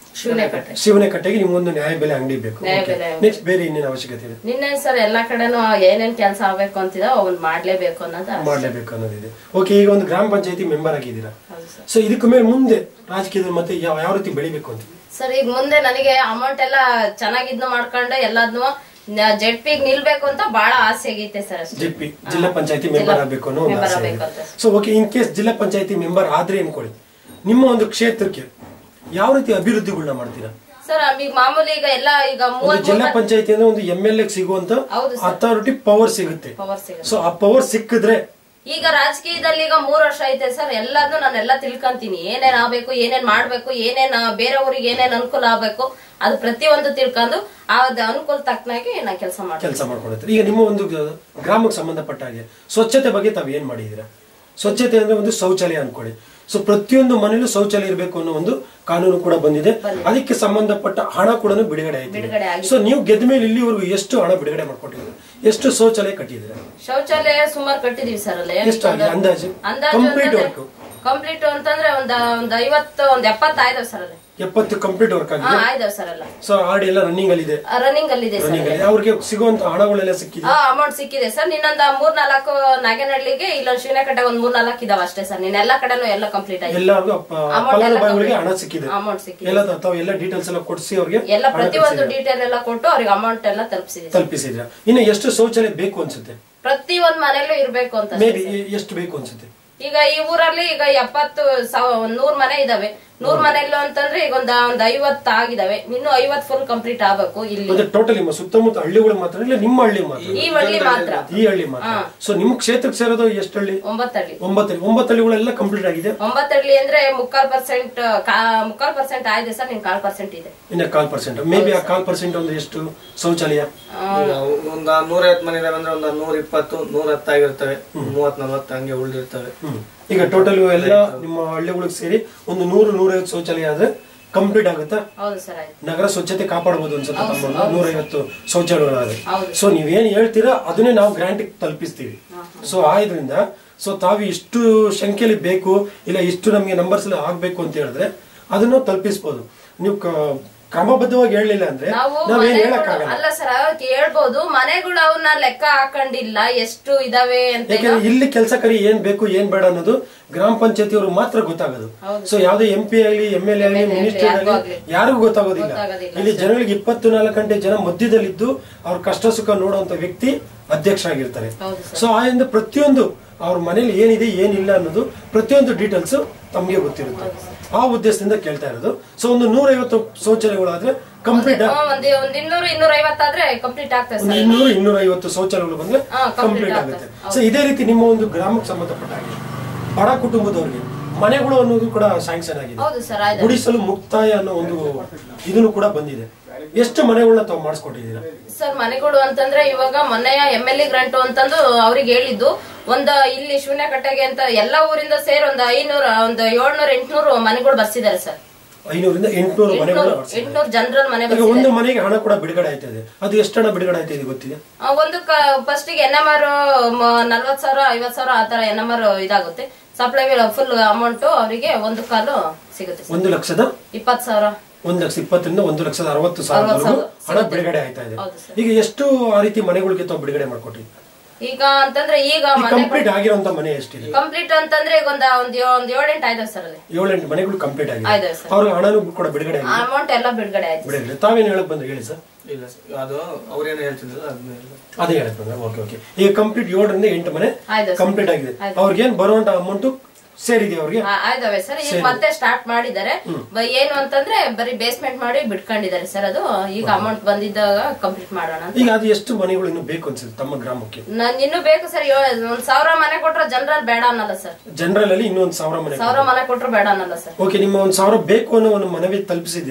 ಶಿವನೆಕಟ್ಟೆ ಶಿವನಕಟ್ಟೆಗೆ ನಿಮ್ಗೊಂದು ನ್ಯಾಯಬೆಲೆ ಅಂಗಡಿ ಬೇಕು ನ್ಯಾಯಬೆಲೆ ಅಂಗ್ಡಿ. ನೆಕ್ಸ್ಟ್ ಬೇರೆ ಇನ್ನೇನು ಅವಶ್ಯಕತೆ ಇದೆ ನಿನ್ನೆ ಸರ್ ಎಲ್ಲಾ ಕಡೆನೂ ಏನೇನ್ ಕೆಲಸ ಆಗ್ಬೇಕು ಅಂತಿದೋ ಅವ್ನ್ ಮಾಡ್ಲೇಬೇಕು ಅನ್ನೋದು ಆಸೆ. ಮಾಡಲೇಬೇಕು ಅನ್ನೋದಿದೆ ಓಕೆ ಈಗ ಒಂದು ಗ್ರಾಮ ಪಂಚಾಯತಿ ಮೆಂಬರ್ ಆಗಿದ್ದೀರಾ ಹೌದು ಸರ್ ಸೊ ಇದಕ್ಕೆ ಮೇಲೆ ಮುಂದೆ ರಾಜಕೀಯದಲ್ಲಿ ಮತ್ತೆ ಯಾವ ಯಾವ ರೀತಿ ಬೆಳಿಬೇಕು ಅಂತ ಸರ್ ಈಗ ಮುಂದೆ ನನಗೆ ಅಮೌಂಟ್ ಎಲ್ಲ ಚೆನ್ನಾಗಿದ್ನು ಮಾಡ್ಕೊಂಡು ಎಲ್ಲಾದ್ನು ಜೆಡ್ ಪಿಗ್ ನಿಲ್ಬೇಕು ಅಂತ ಬಹಳ ಆಸೆ ಆಗೈತೆ ಸರ್ ಅಷ್ಟೇ ಜೆ ಪಿ ಜಿಲ್ಲಾ ಪಂಚಾಯತಿ ಮೆಂಬರ್ ಆಗಬೇಕು ಅನ್ನೋ ಒಂದು member ಆಸೆ ಆಗ್ಬೇಕು ಅಂತ. ಸೊ ಓಕೆ ಇನ್ ಕೇಸ್ ಜಿಲ್ಲಾ ಪಂಚಾಯತಿ ಮೆಂಬರ್ ಆದ್ರೆ ಅನ್ಕೊಳ್ಳಿ ನಿಮ್ಮ ಒಂದು ಕ್ಷೇತ್ರಕ್ಕೆ ಯಾವ ರೀತಿ ಅಭಿವೃದ್ಧಿಗಳನ್ನ ಮಾಡ್ತೀರಾ ಸರ್ ಈಗ ಮಾಮೂಲಿ ಈಗ ಎಲ್ಲ ಈಗ ಒಂದು ಮೂವತ್ ಜಿಲ್ಲಾ ಪಂಚಾಯತಿ ಅಂದ್ರೆ ಒಂದು ಎಂ ಎಲ್ ಎ ಸಿಗುವಂತ ಹೌದು ಸರ್. ಅಥಾರಿಟಿ ಪವರ್ ಸಿಗುತ್ತೆ ಪವರ್ ಸಿಗುತ್ತೆ ಸೊ ಆ ಪವರ್ ಸಿಕ್ಕಿದ್ರೆ ಈಗ ರಾಜಕೀಯದಲ್ಲಿ ಈಗ ಮೂರ್ ವರ್ಷ ಐತೆ ಸರ್ ಎಲ್ಲಾದ್ನು ನಾನೆಲ್ಲ ತಿಳ್ಕೊಂತೀನಿ ಏನೇನ್ ಆಗ್ಬೇಕು ಏನೇನ್ ಮಾಡ್ಬೇಕು ಏನೇನ್ ಬೇರೆಯವ್ರಿಗೆ ಏನೇನ್ ಅನುಕೂಲ ಆಗ್ಬೇಕು ಅದು ಪ್ರತಿಯೊಂದು ತಿಳ್ಕೊಂಡು ಅದ್ ಅನುಕೂಲ ತಕ್ಕನಾಗಿ ನಾ ಕೆಲಸ ಮಾಡ್ತೀನಿ ಕೆಲಸ ಮಾಡ್ಕೊಳುತ್ತಾರೆ ಈಗ ನಿಮ್ಮ ಒಂದು ಗ- ಗ್ರಾಮಕ್ಕೆ ಸಂಬಂಧಪಟ್ಟ ಹಾಗೆ ಸ್ವಚ್ಛತೆ ಬಗ್ಗೆ ತಾವು ಏನ್ ಮಾಡಿದೀರಾ ಸ್ವಚ್ಛತೆ ಅಂದ್ರೆ ಒಂದು ಶೌಚಾಲಯ ಅನ್ಕೊಳ್ಳಿ ಸೊ ಪ್ರತಿಯೊಂದು ಮನೆಯಲ್ಲೂ ಶೌಚಾಲಯ ಇರಬೇಕು ಅನ್ನೋ ಒಂದು ಕಾನೂನು ಕೂಡ ಬಂದಿದೆ ಅದಕ್ಕೆ ಸಂಬಂಧಪಟ್ಟ ಹಣ ಕೂಡ ಬಿಡುಗಡೆ ಬಿಡುಗಡೆ ಆಯ್ತು ಆಗಿದೆ. ಸೊ ನೀವು ಗೆದ್ದ ಮೇಲೆ ಇಲ್ಲಿವರೆಗೂ ಎಷ್ಟು ಹಣ ಬಿಡುಗಡೆ ಮಾಡ್ಕೊಟ್ಟಿದ್ದೀರಾ ಎಷ್ಟು ಶೌಚಾಲಯ ಕಟ್ಟಿದ್ದೀರಾ ಶೌಚಾಲಯ ಸುಮಾರು ಕಟ್ಟಿದೀವಿ ಸರ್ ಅಲ್ಲಿ ಎಷ್ಟಾಗಿದೆ ಅಂದಾಜು ಅಂದಾಜು ಕಂಪ್ಲೀಟ್ ಅಂತಂದ್ರೆ ವರ್ಕ್ ಕಂಪ್ಲೀಟ್ ಅಂತಂದ್ರೆ ಒಂದ್ ಒಂದ್ ಐವತ್ತು ಒಂದ್ ಎಪ್ಪತ್ತು ಆಯ್ದವ್ ಸರ್ ಅಲ್ಲಿ ಎಪ್ಪತ್ತು ಕಂಪ್ಲೀಟ್ ವರ್ಕ್ ಹಾ ಆಗಿದೆ ಆಯ್ದವ್ ಸರ್ ಎಲ್ಲ ಸೊ ಆಡಿ ಎಲ್ಲ ರನ್ನಿಂಗ್ ಅಲ್ಲಿ ಇದೆ ರನ್ನಿಂಗ್ ಅಲ್ಲಿ ಇದೆ ಸರ್ ರನ್ನಿಂಗ್ ಅಲ್ಲಿ ಅವ್ರಿಗೆ ಸಿಗುವಂತ ಹಣಗಳೆಲ್ಲ ಸಿಕ್ಕಿದೆ ಹಾ ಅಮೌಂಟ್ ಸಿಕ್ಕಿದೆ ಸರ್ ನಿನ್ನೊಂದ್ ಮೂರ್ ನಾಲ್ಕು ನಾಗನಹಳ್ಳಿಗೆ ಇಲ್ಲೊಂದ್ ಶಿವನಕಟ್ಟೆ ಒಂದ್ ಮೂರ್ ನಾಲ್ಕು ಇದಾವ ಅಷ್ಟೇ ಸರ್ ನಿನ್ನ ಎಲ್ಲಾ ಕಡೆನೂ ಎಲ್ಲ ಕಂಪ್ಲೀಟ್ ಆಗಿದೆ ಎಲ್ಲರಿಗೂ ಅಪ್ಪ- Amount ಎಲ್ಲ ಫಲಾನುಭವಿಗಳಿಗೆ complete. ಹಣ ಸಿಕ್ಕಿದೆ ಅಮೌಂಟ್ ಸಿಕ್ಕಿದೆ ಎಲ್ಲ ತಾವು ಎಲ್ಲ ಡೀಟೇಲ್ಸ್ ಎಲ್ಲ ಕೊಡಿಸಿ ಅವ್ರಿಗೆ ಎಲ್ಲ ಪ್ರತಿಯೊಂದು ಡೀಟೇಲ್ ಎಲ್ಲ ಕೊಟ್ಟು ಅವ್ರಿಗೆ ಅಮೌಂಟ್ ಎಲ್ಲ ತಲುಪಿಸಿದೆ ತಲುಪಿಸಿದ್ರ ಇನ್ನು ಎಷ್ಟು ಶೌಚಾಲಯ ಬೇಕು ಅನ್ಸುತ್ತೆ ಪ್ರತಿ ಒಂದ್ ಮನೆಯಲ್ಲೂ ಇರ್ಬೇಕು ಅಂತ ಮೇ ಬಿ ಎಷ್ಟು ಬೇಕು ಅನ್ಸುತ್ತೆ ಈಗ ಈ ಊರಲ್ಲಿ ಈಗ ಎಪ್ಪತ್ತು ಸಾವ ಒಂದ್ ನೂರ್ ಮನೆ ಇದಾವೆ ನೂರ್ ಮನೆಲ್ಲೂ ಅಂತಂದ್ರೆ ಈಗ ಒಂದ್ ಒಂದ್ ಐವತ್ ಆಗಿದಾವೆ ಇನ್ನು ಐವತ್ ಫುಲ್ ಕಂಪ್ಲೀಟ್ ಆಗ್ಬೇಕು ಇಲ್ಲಿ ಮತ್ತೆ ಟೋಟಲ್ ನಿಮ್ಮ ಸುತ್ತಮುತ್ತ ಹಳ್ಳಿಗಳು ಮಾತ್ರ ಇಲ್ಲ ನಿಮ್ಮ ಹಳ್ಳಿ ಮಾತ್ರ ಈ ಹಳ್ಳಿ ಮಾತ್ರ ಈ ಹಳ್ಳಿ ಮಾತ್ರ ಸೊ ನಿಮ್ಮ ಕ್ಷೇತ್ರಕ್ಕೆ ಸೇರೋದು ಎಷ್ಟು ಹಳ್ಳಿ ಒಂಬತ್ತಳ್ಳಿ ಒಂಬತ್ತು ಹಳ್ಳಿ ಒಂಬತ್ತು ಹಳ್ಳಿಗಳೆಲ್ಲ ಕಂಪ್ಲೀಟ್ ಆಗಿದೆ ಒಂಬತ್ತಳ್ಳಿ ಅಂದ್ರೆ ಮುಕ್ಕಾಲ್ ಪರ್ಸೆಂಟ್ ಮುಕ್ಕಾಲ್ ಪರ್ಸೆಂಟ್ ಆಗಿದೆ ಸರ್ ನಿನ್ ಕಾಲ್ ಪರ್ಸೆಂಟ್ ಇದೆ ಇನ್ನ ಕಾಲ್ ಪರ್ಸೆಂಟ್ ಮೇ ಬಿ ಆ ಕಾಲ್ ಪರ್ಸೆಂಟ್ ಒಂದು ಎಷ್ಟು ಶೌಚಾಲಯ ಈಗ ಒಂದ್ ನೂರೈವತ್ತು ಮನೆ ಇದಾವೆ ಅಂದ್ರೆ ಒಂದ್ ನೂರ ಇಪ್ಪತ್ತು ನೂರ ಹತ್ತಾಗಿರ್ತವೆ ಮೂವತ್ ನಲ್ವತ್ತು ಹಂಗೆ ಉಳಿದಿರ್ತವೆ ಹ್ಮ್ ಈಗ ಟೋಟಲ್ ಎಲ್ಲ ನಿಮ್ಮ ಹಳ್ಳಿಗಳಿಗೆ ಸೇರಿ ಒಂದು ನೂರು ನೂರೈವತ್ತು ಶೌಚಾಲಯ ಆದ್ರೆ ಕಂಪ್ಲೀಟ್ ಆಗುತ್ತಾ ಹೌದು ಸರ್ ಆಯ್ತು ನಗರ ಸ್ವಚ್ಛತೆ ಕಾಪಾಡಬಹುದು ಅನ್ಸುತ್ತೆ ತಮ್ಮ ನೂರೈವತ್ತು ಶೌಚಾಲಯಗಳಾದ್ರೆ ಹೌದು. ಸೊ ನೀವೇನ್ ಹೇಳ್ತೀರಾ ಅದನ್ನೇ ನಾವು ಗ್ರಾಂಟ್ ತಲುಪಿಸ್ತೀವಿ ಸೊ ಆದ್ರಿಂದ ಸೊ ತಾವು ಇಷ್ಟು ಸಂಖ್ಯೆಯಲ್ಲಿ ಬೇಕು ಇಲ್ಲ ಇಷ್ಟು ನಮಗೆ ನಂಬರ್ಸ್ ಎಲ್ಲ ಆಗ್ಬೇಕು ಅಂತ ಹೇಳಿದ್ರೆ ಅದನ್ನು ತಲುಪಿಸ್ಬೋದು ನೀವು ಕ- ಕ್ರಮಬದ್ಧವಾಗಿ ಹೇಳಲಿಲ್ಲ ಅಂದ್ರೆ ನಾವು ನಾವೇನ್ ಮನೆಗಳು- ಹೇಳಕ್ಕಾಗಲ್ಲ ಅಲ್ಲ ಸರ್ ಹೇಳ್ಬೋದು ಮನೆಗಳು ಅವನ್ನ ಲೆಕ್ಕ ಹಾಕೊಂಡಿಲ್ಲ ಎಷ್ಟು ಇದಾವೆ ಅಂತ ಯಾಕಂದ್ರೆ ಇಲ್ಲಿ ಕೆಲಸಕಾರಿ ಏನ್ ಬೇಕು ಏನ್ ಬೇಡ ಅನ್ನೋದು ಗ್ರಾಮ ಪಂಚಾಯತಿ ಅವರು ಮಾತ್ರ ಗೊತ್ತಾಗೋದು ಸೊ ಯಾವ್ದೇ ಎಂ ಪಿ ಆಗಲಿ ಎಂ ಎಲ್ ಎ ಆಗಲಿ ಮಿನಿಸ್ಟರ್ ಆಗಲಿ ಯಾರಿಗೂ ಗೊತ್ತಾಗೋದಿಲ್ಲ ಗೊತ್ತಾಗೋದಿಲ್ಲ ಇಲ್ಲಿ ಜನಗಳಿಗೆ ಇಪ್ಪತ್ತು ನಾಲ್ಕು ಗಂಟೆ ಜನ ಮಧ್ಯದಲ್ಲಿದ್ದು ಅವ್ರ ಕಷ್ಟ ಸುಖ ನೋಡುವಂತ ವ್ಯಕ್ತಿ ಅಧ್ಯಕ್ಷ ಆಗಿರ್ತಾರೆ ಹೌದು ಸೊ ಆಯಿಂದ ಪ್ರತಿಯೊಂದು ಅವ್ರ ಮನೇಲಿ ಏನಿದೆ ಏನಿಲ್ಲ ಅನ್ನೋದು ಪ್ರತಿಯೊಂದು ಡೀಟೇಲ್ಸ್ ತಮಗೆ ಗೊತ್ತಿರುತ್ತೆ ಆ ಉದ್ದೇಶದಿಂದ ಕೇಳ್ತಾ ಇರೋದು ಸೊ ಒಂದು ನೂರೈವತ್ತು ಶೌಚಾಲಯಗಳಾದ್ರೆ ಕಂಪ್ಲೀಟ್ ಹ್ಮ್, ಒಂದ್ ಒಂದ್ ಇನ್ನೂರು ಇನ್ನೂರ ಐವತ್ತಾದ್ರೆ ಕಂಪ್ಲೀಟ್ ಆಗ್ತದೆ ಒಂದು ಸರ್ ಇನ್ನೂರು ಇನ್ನೂರ ಐವತ್ತು ಶೌಚಾಲಯಗಳು ಬಂದ್ರೆ ಹಾ, complete ಕಂಪ್ಲೀಟ್ ಆಗುತ್ತೆ. ಆಗುತ್ತೆ ಸೊ ಇದೇ ರೀತಿ ನಿಮ್ಮ ಒಂದು ಗ್ರಾಮಕ್ಕೆ ಸಂಬಂಧಪಟ್ಟ ಹಾಗೆ ಬಡ ಕುಟುಂಬದವರಿಗೆ ಮನೆಗಳು ಅನ್ನೋದು ಕೂಡ ಸ್ಯಾಂಕ್ಷನ್ ಆಗಿದೆ ಹೌದು ಸರ್ ಆಯ್ತು ಗುಡಿಸಲು ಮುಕ್ತಾಯ ಅನ್ನೋ ಒಂದು ಇದನ್ನು ಕೂಡ ಬಂದಿದೆ ಎಷ್ಟು ಮನೆಗಳನ್ನ ತಾವು ಮಾಡಿಸ್ಕೊಟ್ಟಿದ್ದೀರಾ ಸರ್ ಮನೆಗಳು ಅಂತಂದ್ರೆ ಇವಾಗ ಮೊನ್ನೆಯ ಎಮ್ ಎಲ್ ಎ ಗ್ರಂಟು ಅಂತಂದು ಅವ್ರಿಗೆ ಹೇಳಿದ್ದು ಒಂದ್ ಇಲ್ಲಿ ಶೂನ್ಯಕಟ್ಟೆಗೆ ಅಂತ ಎಲ್ಲಾ ಊರಿಂದ ಸೇರಿ ಒಂದ್ ಐನೂರ ಒಂದ್ ಏಳ್ನೂರ ಎಂಟ್ನೂರು ಮನೆಗಳು ಬರ್ಸಿದ್ದಾರೆ ಸರ್ ಐನೂರಿಂದ ಎಂಟುನೂರು ಮನೆಗಳು ಎಂಟ್ನೂರು ಮಾಡಿಸಿದ್ದಾರೆ. ಎಂಟ್ನೂರು ಜನರಲ್ ಮನೆ ಈಗ ಬರ್ಸಿದ್ದಾರೆ ಒಂದು ಮನೆಗೆ ಹಣ ಕೂಡ ಬಿಡುಗಡೆ ಆಯ್ತದೆ ಅದು ಎಷ್ಟು ಹಣ ಬಿಡುಗಡೆ ಆಯ್ತದೆ ಗೊತ್ತಿದೆ ಆ, ಒಂದು ಫಸ್ಟ್ ಗೆ ಎನ್ ಎಂ ಆರ್ ನಲ್ವತ್ ಸಾವಿರ ಐವತ್ ಸಾವಿರ ಆತರ ಎನ್ ಎಂ ಆರ್ ಇದಾಗುತ್ತೆ ಸಪ್ಲೈ ಫುಲ್ ಅಮೌಂಟ್ ಅವರಿಗೆ ಒಂದು ಕಾಲು ಸಿಗುತ್ತೆ ಸರ್ ಒಂದು ಲಕ್ಷದ ಇಪ್ಪತ್ ಸಾವಿರ ಒಂದು ಲಕ್ಷ ಇಪ್ಪತ್ತರಿಂದ ಒಂದು ಲಕ್ಷದ ಅರವತ್ತು ಸಾವಿರವರೆಗೂ ಸಾವಿರ ಹಣ ಬಿಡುಗಡೆ ಆಯ್ತಾ ಇದೆ ಹೌದು ಸರ್. ಈಗ ಎಷ್ಟು ಆ ರೀತಿ ಮನೆಗಳಿಗೆ ತಾವು ಬಿಡುಗಡೆ ಮಾಡ್ಕೊಟ್ಟಿದ್ದೀರಾ ಈಗ ಅಂತಂದ್ರೆ ಈಗ ಮನೆ ಕಂಪ್ಲೀಟ್ ಆಗಿರುವಂತ ಮನೆ ಎಷ್ಟಿದೆ ಕಂಪ್ಲೀಟ್ ಅಂತಂದ್ರೆ ಈಗ ಒಂದ್ ಒಂದ್ ಯೋ- ಒಂದ್ ಏಳೆಂಟು ಆಯ್ತದೆ ಸರ್ ಅಲ್ಲಿ ಏಳೆಂಟು ಮನೆಗಳು ಕಂಪ್ಲೀಟ್ ಆಗಿದೆ ಆಯ್ತದೆ ಸರ್ ಅವ್ರಿಗೆ ಹಣನೂ ಕೂಡ ಬಿಡುಗಡೆ ಆಗಿದೆ ಅಮೌಂಟ್ ಎಲ್ಲ ಬಿಡುಗಡೆ ಆಯ್ತು ಬಿಡುಗಡೆ ತಾವೇನು ಹೇಳಕ್ ಬಂದ್ರೆ ಹೇಳಿ ಸರ್ ಇಲ್ಲ ಸರ್ ಅದು ಅವ್ರೇನು ಹೇಳ್ತಿದ್ರಲ್ಲ ಅದನ್ನ ಇಲ್ಲ ಅದೇ ಹೇಳಕ್ ಬಂದ್ರೆ ಓಕೆ ಓಕೆ ಈಗ ಕಂಪ್ಲೀಟ್ ಏಳರಿಂದ ಎಂಟು ಮನೆ ಆಯ್ತು ಸರ್. ಕಂಪ್ಲೀಟ್ ಆಗಿದೆ ಅವ್ರಿಗೇನ್ ಬರುವಂತ ಅಮೌಂಟ್ ಸೇರಿದೆ ಅವ್ರಿಗೆ ಆ- ಆಯ್ತವೆ ಸರ್ ಈಗ ಮತ್ತೆ ಸ್ಟಾರ್ಟ್ ಮಾಡಿದ್ದಾರೆ ಬ- ಏನು ಅಂತಂದ್ರೆ ಬರೀ ಬೇಸ್ಮೆಂಟ್ ಮಾಡಿ ಬಿಟ್ಕೊಂಡಿದ್ದಾರೆ ಸರ್ ಅದು ಈಗ ಅಮೌಂಟ್ ಬಂದಿದ್ದಾಗ ಕಂಪ್ಲೀಟ್ ಮಾಡೋಣ ಅಂತ ಈಗ ಅದು ಎಷ್ಟು ಮನೆಗಳು ಇನ್ನು ಬೇಕು ಅನ್ಸುತ್ತೆ ತಮ್ಮ ಗ್ರಾಮಕ್ಕೆ ನನ್ ಇನ್ನು ಬೇಕು ಸರ್ ಒಂದ್ ಸಾವಿರ ಮನೆ ಕೊಟ್ರೆ ಜನರಲ್ ಬೇಡ ಅನ್ನಲ್ಲ ಸರ್ ಜನರಲ್ ಅಲ್ಲಿ ಇನ್ನೊಂದು ಸಾವಿರ ಮನೆ ಸಾವಿರ ಮನೆ ಕೊಟ್ರು ಬೇಡ ಅನ್ನಲ್ಲ ಸರ್ ಓಕೆ ನಿಮ್ಮ ಒಂದ್ ಸಾವಿರ ಬೇಕು ಅನ್ನೋ ಒಂದು ಮನವಿ ತಲುಪಿಸಿದ್ದೀರಾ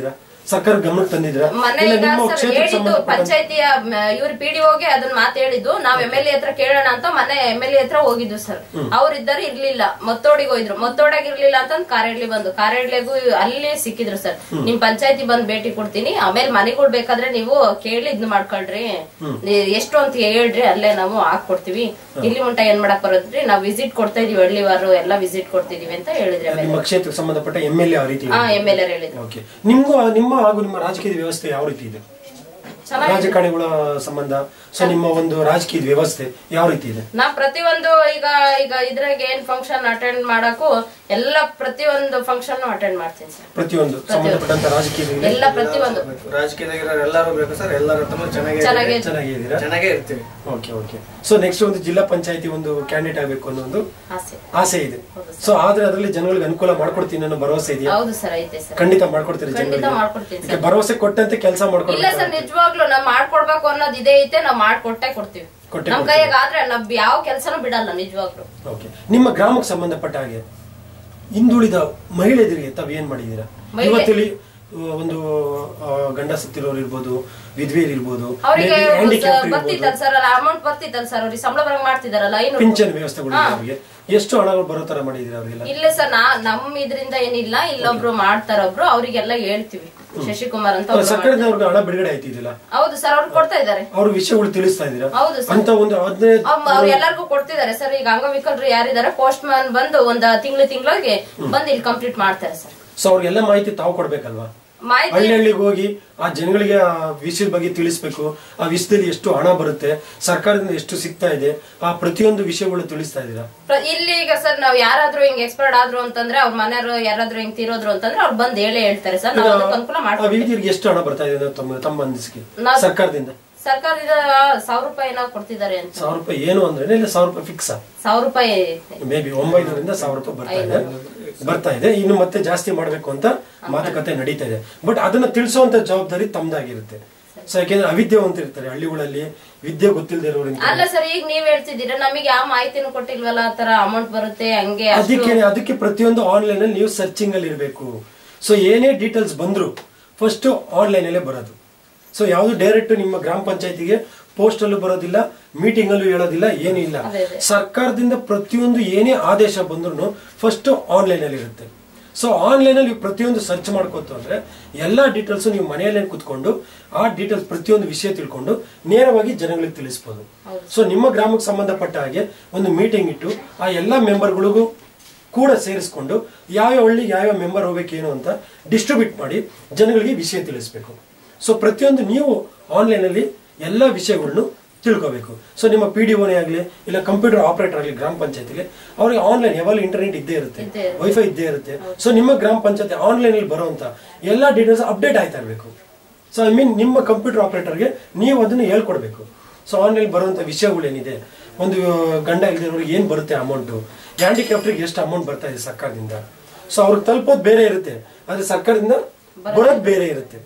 ಸರ್ಕಾರ ಗಮನಕ್ಕೆ ತಂದಿದ್ರ ಮನೆ ಇಲ್ಲ ಈಗ ನಿಮ್ಮ ಸರ್ ಕ್ಷೇತ್ರಕ್ಕೆ ಹೇಳಿದ್ದು ಸಂಬಂಧಪಟ್ಟ ಪಂಚಾಯತಿಯ ಇವ್ರ ಪಿಡಿಒಗೆ ಅದನ್ನ ಮಾತು ಹೇಳಿದ್ದು ನಾವ್ ಎಂ ಎಲ್ ಎ ಹತ್ರ ಕೇಳೋಣ ಅಂತ ಮನೆ ಎಂ ಎಲ್ ಎ ಹತ್ರ ಹೋಗಿದ್ದು ಸರ್ ಅವ್ರಿದ್ದಾರೆ ಇರ್ಲಿಲ್ಲ ಮತ್ತೋಡಿಗೆ ಹೋಯ್ರು ಮತ್ತೋಡಾಗ ಇರ್ಲಿಲ್ಲ ಅಂತ ಕಾರೆಡ್ಲಿ ಬಂದು ಕಾರೆಡ್ಲಿಗೂ ಅಲ್ಲಿ ಸಿಕ್ಕಿದ್ರು ಸರ್ ನಿಮ್ ಪಂಚಾಯತಿ ಬಂದ್ ಭೇಟಿ ಕೊಡ್ತೀನಿ ಆಮೇಲೆ ಮನೆಗಳು ಬೇಕಾದ್ರೆ ನೀವು ಕೇಳಿ ಇದ್ ಮಾಡ್ಕೊಳ್ರಿ ನೀ- ಎಷ್ಟು ಅಂತ ಹೇಳ್ರಿ ಅಲ್ಲೇ ನಾವು ಹಾಕೊಡ್ತೀವಿ ಇಲ್ಲಿ ಮುಂಟ ಏನ್ ಮಾಡಕ್ ಬರೋದ್ರಿ ನಾವ್ ವಿಸಿಟ್ ಕೊಡ್ತಾ ಇದೀವಿ ಹಳ್ಳಿವಾರು ಎಲ್ಲ ವಿಸಿಟ್ ಕೊಡ್ತಿದೀವಿ ಅಂತ ಹೇಳಿದ್ರೆ ನಿಮ್ಮ ಕ್ಷೇತ್ರಕ್ಕೆ ಸಂಬಂಧಪಟ್ಟ ಎಂ ಎಲ್ ಎ ಆ ರೀತಿ ಹಾ ಎಂ ಎಲ್ ಎರ್ ಹೇಳಿದ್ರು ಓಕೆ ನಿಮ್ಗೂ ನಿಮ್ಮ ಹಾಗೂ ನಿಮ್ಮ ರಾಜಕೀಯ ವ್ಯವಸ್ಥೆ ಯಾವ ರೀತಿ ಇದೆ ಚೆನ್ನಾಗಿ ರಾಜಕಾರಣಿಗಳ ಸಂಬಂಧ ಸೊ ನಿಮ್ಮ ಒಂದು ರಾಜಕೀಯ ವ್ಯವಸ್ಥೆ ಯಾವ ರೀತಿ ಇದೆ ನಾ ಪ್ರತಿಯೊಂದು ಈಗ ಈಗ ಇದ್ರಾಗ ಏನ್ ಫಂಕ್ಷನ್ ಅಟೆಂಡ್ ಮಾಡಕ್ಕೂ ಎಲ್ಲ ಪ್ರತಿಯೊಂದು ಫಂಕ್ಷನ್ ಅಟೆಂಡ್ ಮಾಡ್ತೀನಿ ಸರ್ ಪ್ರತಿಯೊಂದು ಸಂಬಂಧಪಟ್ಟಂತ ರಾಜಕೀಯ ಎಲ್ಲ ಪ್ರತಿಯೊಂದು ರಾಜಕೀಯದಾಗಿರೋರು ಎಲ್ಲರೂ ಬೇಕು ಸರ್ ಎಲ್ಲರ ಹತ್ರ ಚೆನ್ನಾಗಿ ಚೆನ್ನಾಗಿ ಚೆನ್ನಾಗಿದ್ದೀರಾ ಚೆನ್ನಾಗೇ ಇರ್ತೀವಿ ಓಕೆ ಓಕೆ ಸೊ ನೆಕ್ಸ್ಟ್ ಒಂದು ಜಿಲ್ಲಾ ಪಂಚಾಯತಿ ಒಂದು ಕ್ಯಾಂಡಿಡೇಟ್ ಆಗಬೇಕು ಅನ್ನೋ ಒಂದು ಆಸೆ ಆಸೆ ಇದೆ ಸೊ ಆದ್ರೆ ಅದರಲ್ಲಿ ಜನಗಳಿಗೆ ಅನುಕೂಲ ಮಾಡ್ಕೊಡ್ತೀನಿ ಅನ್ನೋ ಭರವಸೆ ಇದೆಯಾ ಹೌದು ಸರ್ ಐತೆ ಸರ್ ಖಂಡಿತ ಮಾಡ್ಕೊಡ್ತೀರಿ ಖಂಡಿತ ಜನಗಳಿಗೆ ಮಾಡ್ಕೊಡ್ತೀನಿ ಯಾಕೆ ಭರವಸೆ ಕೊಟ್ಟಂತೆ ಕೆಲಸ ಇಲ್ಲ ಮಾಡ್ಕೊಡ್ಬೇಕು ಸರ್ ನಿಜವಾಗ್ಲು ನಾವ್ ಮಾಡ್ಕೊಡ್ಬೇಕು ಅನ್ನೋದು ಇದೇ ಐತೆ ನಾವ್ ಮಾಡ್ಕೊಟ್ಟೆ ಕೊಡ್ತೀವಿ ಕೊಟ್ಟೆ ನಮ್ ಕೈಯಾಗ ಆದ್ರೆ ನಾವ್ ಯಾವ ಕೆಲ್ಸನೂ ಬಿಡಲ್ಲ ನಿಜವಾಗ್ಲು ಓಕೆ ನಿಮ್ಮ ಗ್ರಾಮಕ್ಕೆ ಸಂಬಂಧಪಟ್ಟ ಹಾಗೆ ಹಿಂದುಳಿದ ಮಹಿಳೆಯರಿಗೆ ತಾವು ಏನ್ ಮಾಡಿದೀರಾ ಮಹಿಳೆ- ಇವತ್ತಲ್ಲಿ ಆ, ಒಂದು ಆ, ಗಂಡ ಸತ್ತಿರೋರು ಇರ್ಬೋದು ವಿಧವೆಯರು ಇರ್ಬೋದು ಅವರಿಗೆ ಹ್ಯಾಂಡಿಕ್ಯಾಪ್ ಇರ್ಬೋದು ಬರ್ತಿತ್ತಲ್ಲ ಸರ್ ಅಲ್ಲ ಅಮೌಂಟ್ ಬರ್ತಿತ್ತಲ್ಲ ಸರ್ ಅವ್ರಿಗೆ ಸಂಬಳ ಬರಂಗ್ ಮಾಡ್ತಿದಾರಲ್ಲ ಐನೂರು ಪಿಂಚಣಿ ವ್ಯವಸ್ಥೆಗಳು ಇದೆ ಅವ್ರಿಗೆ ಎಷ್ಟು ಹಣಗಳು ಬರೋ ತರ ಮಾಡಿದೀರಾ ಅವರಿಗೆಲ್ಲ ಇಲ್ಲ ಸರ್ ನಾ ನಮ್ ಇದ್ರಿಂದ ಏನಿಲ್ಲ ಇಲ್ಲೊಬ್ರು ಮಾಡ್ತಾರ ಒಬ್ರು ಅವ್ರಿಗೆಲ್ಲ ಹೇಳ್ತೀವಿ ಶಶಿಕುಮಾರ್ ಅಂತ ಒಬ್ರು ಸರ್ಕಾರದಿಂದ ಅವ್ರಿಗೆ ಹಣ ಬಿಡುಗಡೆ ಆಯ್ತಿದ್ದಿಲ್ಲ ಹೌದು ಸರ್ ಅವ್ರು ಕೊಡ್ತಾ ಇದಾರೆ ಅವ್ರ ವಿಷಯಗಳು ತಿಳಿಸ್ತಾ ಇದ್ದೀರಾ ಹೌದು ಸರ್ ಅಂತ ಒಂದು ಹದಿನೈದು ಅಮ್ಮ ಅವ್ರು ಎಲ್ಲರಿಗೂ ಕೊಡ್ತಿದ್ದಾರೆ ಸರ್ ಈಗ ಅಂಗವಿಕಲರು ಯಾರಿದ್ದಾರೆ ಪೋಸ್ಟ್ ಮ್ಯಾನ್ ಬಂದು ಒಂದ್ ತಿಂಗಳು ತಿಂಗಳಿಗೆ ಬಂದು ಇಲ್ಲಿ ಕಂಪ್ಲೀಟ್ ಮಾಡ್ತಾರೆ ಸರ್ ಸೊ ಅವ್ರಿಗೆಲ್ಲ ಮಾಹಿತಿ ತಾವು ಕೊಡ್ಬೇಕಲ್ವಾ ಮಾಹಿತಿ ಹಳ್ಳಿ ಹಳ್ಳಿಗೆ ಹೋಗಿ ಆ ಜನಗಳಿಗೆ ಆ ವಿಷಯದ ಬಗ್ಗೆ ತಿಳಿಸ್ಬೇಕು ಆ ವಿಷಯದಲ್ಲಿ ಎಷ್ಟು ಹಣ ಬರುತ್ತೆ ಸರ್ಕಾರದಿಂದ ಎಷ್ಟು ಸಿಗ್ತಾ ಇದೆ ಆ ಪ್ರತಿಯೊಂದು ವಿಷಯಗಳು ತಿಳಿಸ್ತಾ ಇದ್ದೀರಾ ಪ್ರ- ಇಲ್ಲಿ ಈಗ ಸರ್ ನಾವ್ ಯಾರಾದ್ರೂ ಹಿಂಗ್ ಎಕ್ಸ್ಪರ್ಟ್ ಆದ್ರು ಅಂತಂದ್ರೆ ಅವ್ರ ಮನೆಯವರು ಯಾರಾದ್ರೂ ಹಿಂಗ್ ತೀರೋದ್ರು ಅಂತಂದ್ರೆ ಅವ್ರು ಬಂದ್ ಹೇಳೇ ಹೇಳ್ತಾರೆ ಸರ್ ನಾವ್ ಅದಕ್ಕೆ ಅನುಕೂಲ ಆ ಮಾಡ್ತೀವಿ ವಿವಿಧರಿಗೆ ಎಷ್ಟು ಹಣ ಬರ್ತಾ ಇದೆ ಅನ್ನೋದು ತಮ್ಮ ತಮ್ಮ ಅನಿಸಿಕೆ ನಾವ್- ಸರ್ಕಾರದಿಂದ ಸರ್ಕಾರದಿಂದ ಸಾವಿರ ರೂಪಾಯಿ ಏನೋ ಕೊಡ್ತಿದ್ದಾರೆ ಅಂತ ಸಾವಿರ ರೂಪಾಯಿ ಏನು ಅಂದ್ರೆ ಇಲ್ಲ ಸಾವಿರ ರೂಪಾಯಿ ಫಿಕ್ಸ್ ಸಾವಿರ ರೂಪಾಯಿ ಮೇ ಬಿ ಒಂಬೈನೂರಿಂದ ಸಾವಿರ ರೂಪಾಯಿ ಬರ್ತಾ ಇದೆ ಬರ್ತಾ ಇದೆ ಇನ್ನು ಮತ್ತೆ ಜಾಸ್ತಿ ಮಾಡ್ಬೇಕು ಅಂತ ಮಾತುಕತೆ ನಡೀತಾ ಇದೆ ಬಟ್ ಅದನ್ನ ತಿಳಿಸುವಂತ ಜವಾಬ್ದಾರಿ ತಮ್ದಾಗಿರುತ್ತೆ ಸೊ ಯಾಕೆಂದ್ರೆ ಅವಿದ್ಯಾವಂತ ಇರ್ತಾರೆ ಹಳ್ಳಿಗಳಲ್ಲಿ ವಿದ್ಯೆ ಗೊತ್ತಿಲ್ಲದೆ ಇರೋರಿಂದ ಅಲ್ಲ ಸರ್ ಈಗ ನೀವ್ ಹೇಳ್ತಿದ್ದೀರಾ ನಮಗೆ ಯಾವ ಮಾಹಿತಿನೂ ಕೊಟ್ಟಿಲ್ವಲ್ಲ ಆ ತರ ಅಮೌಂಟ್ ಬರುತ್ತೆ ಹಂಗೆ ಅಷ್ಟು- ಅದಕ್ಕೆ ಅದಕ್ಕೆ ಪ್ರತಿಯೊಂದು ಆನ್ಲೈನ್ ಅಲ್ಲಿ ನೀವು ಸರ್ಚಿಂಗ್ ಅಲ್ಲಿ ಇರಬೇಕು ಸೊ ಏನೇ ಡೀಟೇಲ್ಸ್ ಬಂದ್ರು ಫಸ್ಟ್ ಆನ್ಲೈನ್ ಅಲ್ಲೇ ಬರೋದು ಸೊ ಯಾವುದು ಡೈರೆಕ್ಟ್ ನಿಮ್ಮ ಗ್ರಾಮ ಪಂಚಾಯತಿಗೆ ಪೋಸ್ಟ್ ಅಲ್ಲೂ ಬರೋದಿಲ್ಲ ಮೀಟಿಂಗ್ ಅಲ್ಲೂ ಹೇಳೋದಿಲ್ಲ ಏನೂ ಇಲ್ಲ ಅದೇ, ಅದೇ. ಸರ್ಕಾರದಿಂದ ಪ್ರತಿಯೊಂದು ಏನೇ ಆದೇಶ ಬಂದ್ರು ಫಸ್ಟ್ ಆನ್ಲೈನ್ ಅಲ್ಲಿ ಇರುತ್ತೆ ಸೊ ಆನ್ಲೈನ್ ಅಲ್ಲಿ ನೀವು ಪ್ರತಿಯೊಂದು ಸರ್ಚ್ ಮಾಡ್ಕೋತು ಅಂದ್ರೆ ಎಲ್ಲಾ ಡೀಟೇಲ್ಸ್ ನೀವು ಮನೆಯಲ್ಲೇ ಕುತ್ಕೊಂಡು ಆ ಡೀಟೇಲ್ಸ್ ಪ್ರತಿಯೊಂದು ವಿಷಯ ತಿಳ್ಕೊಂಡು ನೇರವಾಗಿ ಜನಗಳಿಗೆ ತಿಳಿಸ್ಬೋದು ಸೊ ನಿಮ್ಮ ಗ್ರಾಮಕ್ಕೆ ಸಂಬಂಧಪಟ್ಟ ಹಾಗೆ ಒಂದು ಮೀಟಿಂಗ್ ಇಟ್ಟು ಆ ಎಲ್ಲಾ ಮೆಂಬರ್ಗಳಿಗೂ ಕೂಡ ಸೇರಿಸ್ಕೊಂಡು ಯಾವ್ಯಾವ ಹಳ್ಳಿಗೆ ಯಾವ್ಯಾವ ಮೆಂಬರ್ ಹೋಗ್ಬೇಕೇನು ಅಂತ ಡಿಸ್ಟ್ರಿಬ್ಯೂಟ್ ಮಾಡಿ ಜನಗಳಿಗೆ ವಿಷಯ ತಿಳಿಸ್ಬೇಕು ಸೊ ಪ್ರತಿಯೊಂದು ನೀವು ಆನ್ಲೈನಲ್ಲಿ ಎಲ್ಲ ವಿಷಯಗಳನ್ನು ತಿಳ್ಕೋಬೇಕು ಸೊ ನಿಮ್ಮ ಪಿ ಡಿ ಓನೇ ಆಗಲಿ ಇಲ್ಲ ಕಂಪ್ಯೂಟರ್ ಆಪರೇಟರ್ ಆಗಲಿ ಗ್ರಾಮ ಪಂಚಾಯತಿಗೆ ಅವ್ರಿಗೆ ಆನ್ಲೈನ್ ಯಾವಾಗಲೂ ಇಂಟರ್ನೆಟ್ ಇದ್ದೇ ಇರುತ್ತೆ ಇದ್ದೇ ಇರುತ್ತೆ. ವೈಫೈ ಇದ್ದೇ ಇರುತ್ತೆ ಸೊ ನಿಮ್ಮ ಗ್ರಾಮ ಪಂಚಾಯತಿ ಆನ್ಲೈನ್ ಅಲ್ಲಿ ಬರುವಂತ ಎಲ್ಲ ಡೀಟೇಲ್ಸ್ ಅಪ್ಡೇಟ್ ಆಯ್ತಾ ಇರಬೇಕು ಸೊ ಐ ಮೀನ್ ನಿಮ್ಮ ಕಂಪ್ಯೂಟರ್ ಆಪರೇಟರ್ಗೆ ನೀವು ಅದನ್ನು ಹೇಳ್ಕೊಡ್ಬೇಕು ಸೊ ಆನ್ಲೈನ್ ಬರುವಂತ ವಿಷಯಗಳೇನಿದೆ ಒಂದು ಗಂಡ ಇಲ್ದಿರೋರಿಗೆ ಏನು ಬರುತ್ತೆ ಅಮೌಂಟು ಹ್ಯಾಂಡಿಕ್ಯಾಪ್ಟ್ರಿಗೆ ಎಷ್ಟು ಅಮೌಂಟ್ ಬರ್ತಾ ಇದೆ ಸರ್ಕಾರದಿಂದ ಸೊ ಅವ್ರಿಗೆ ತಲುಪೋದು ಬೇರೆ ಇರುತ್ತೆ ಆದ್ರೆ ಸರ್ಕಾರದಿಂದ ಬರೋದು ಬೇರೆ ಇರುತ್ತೆ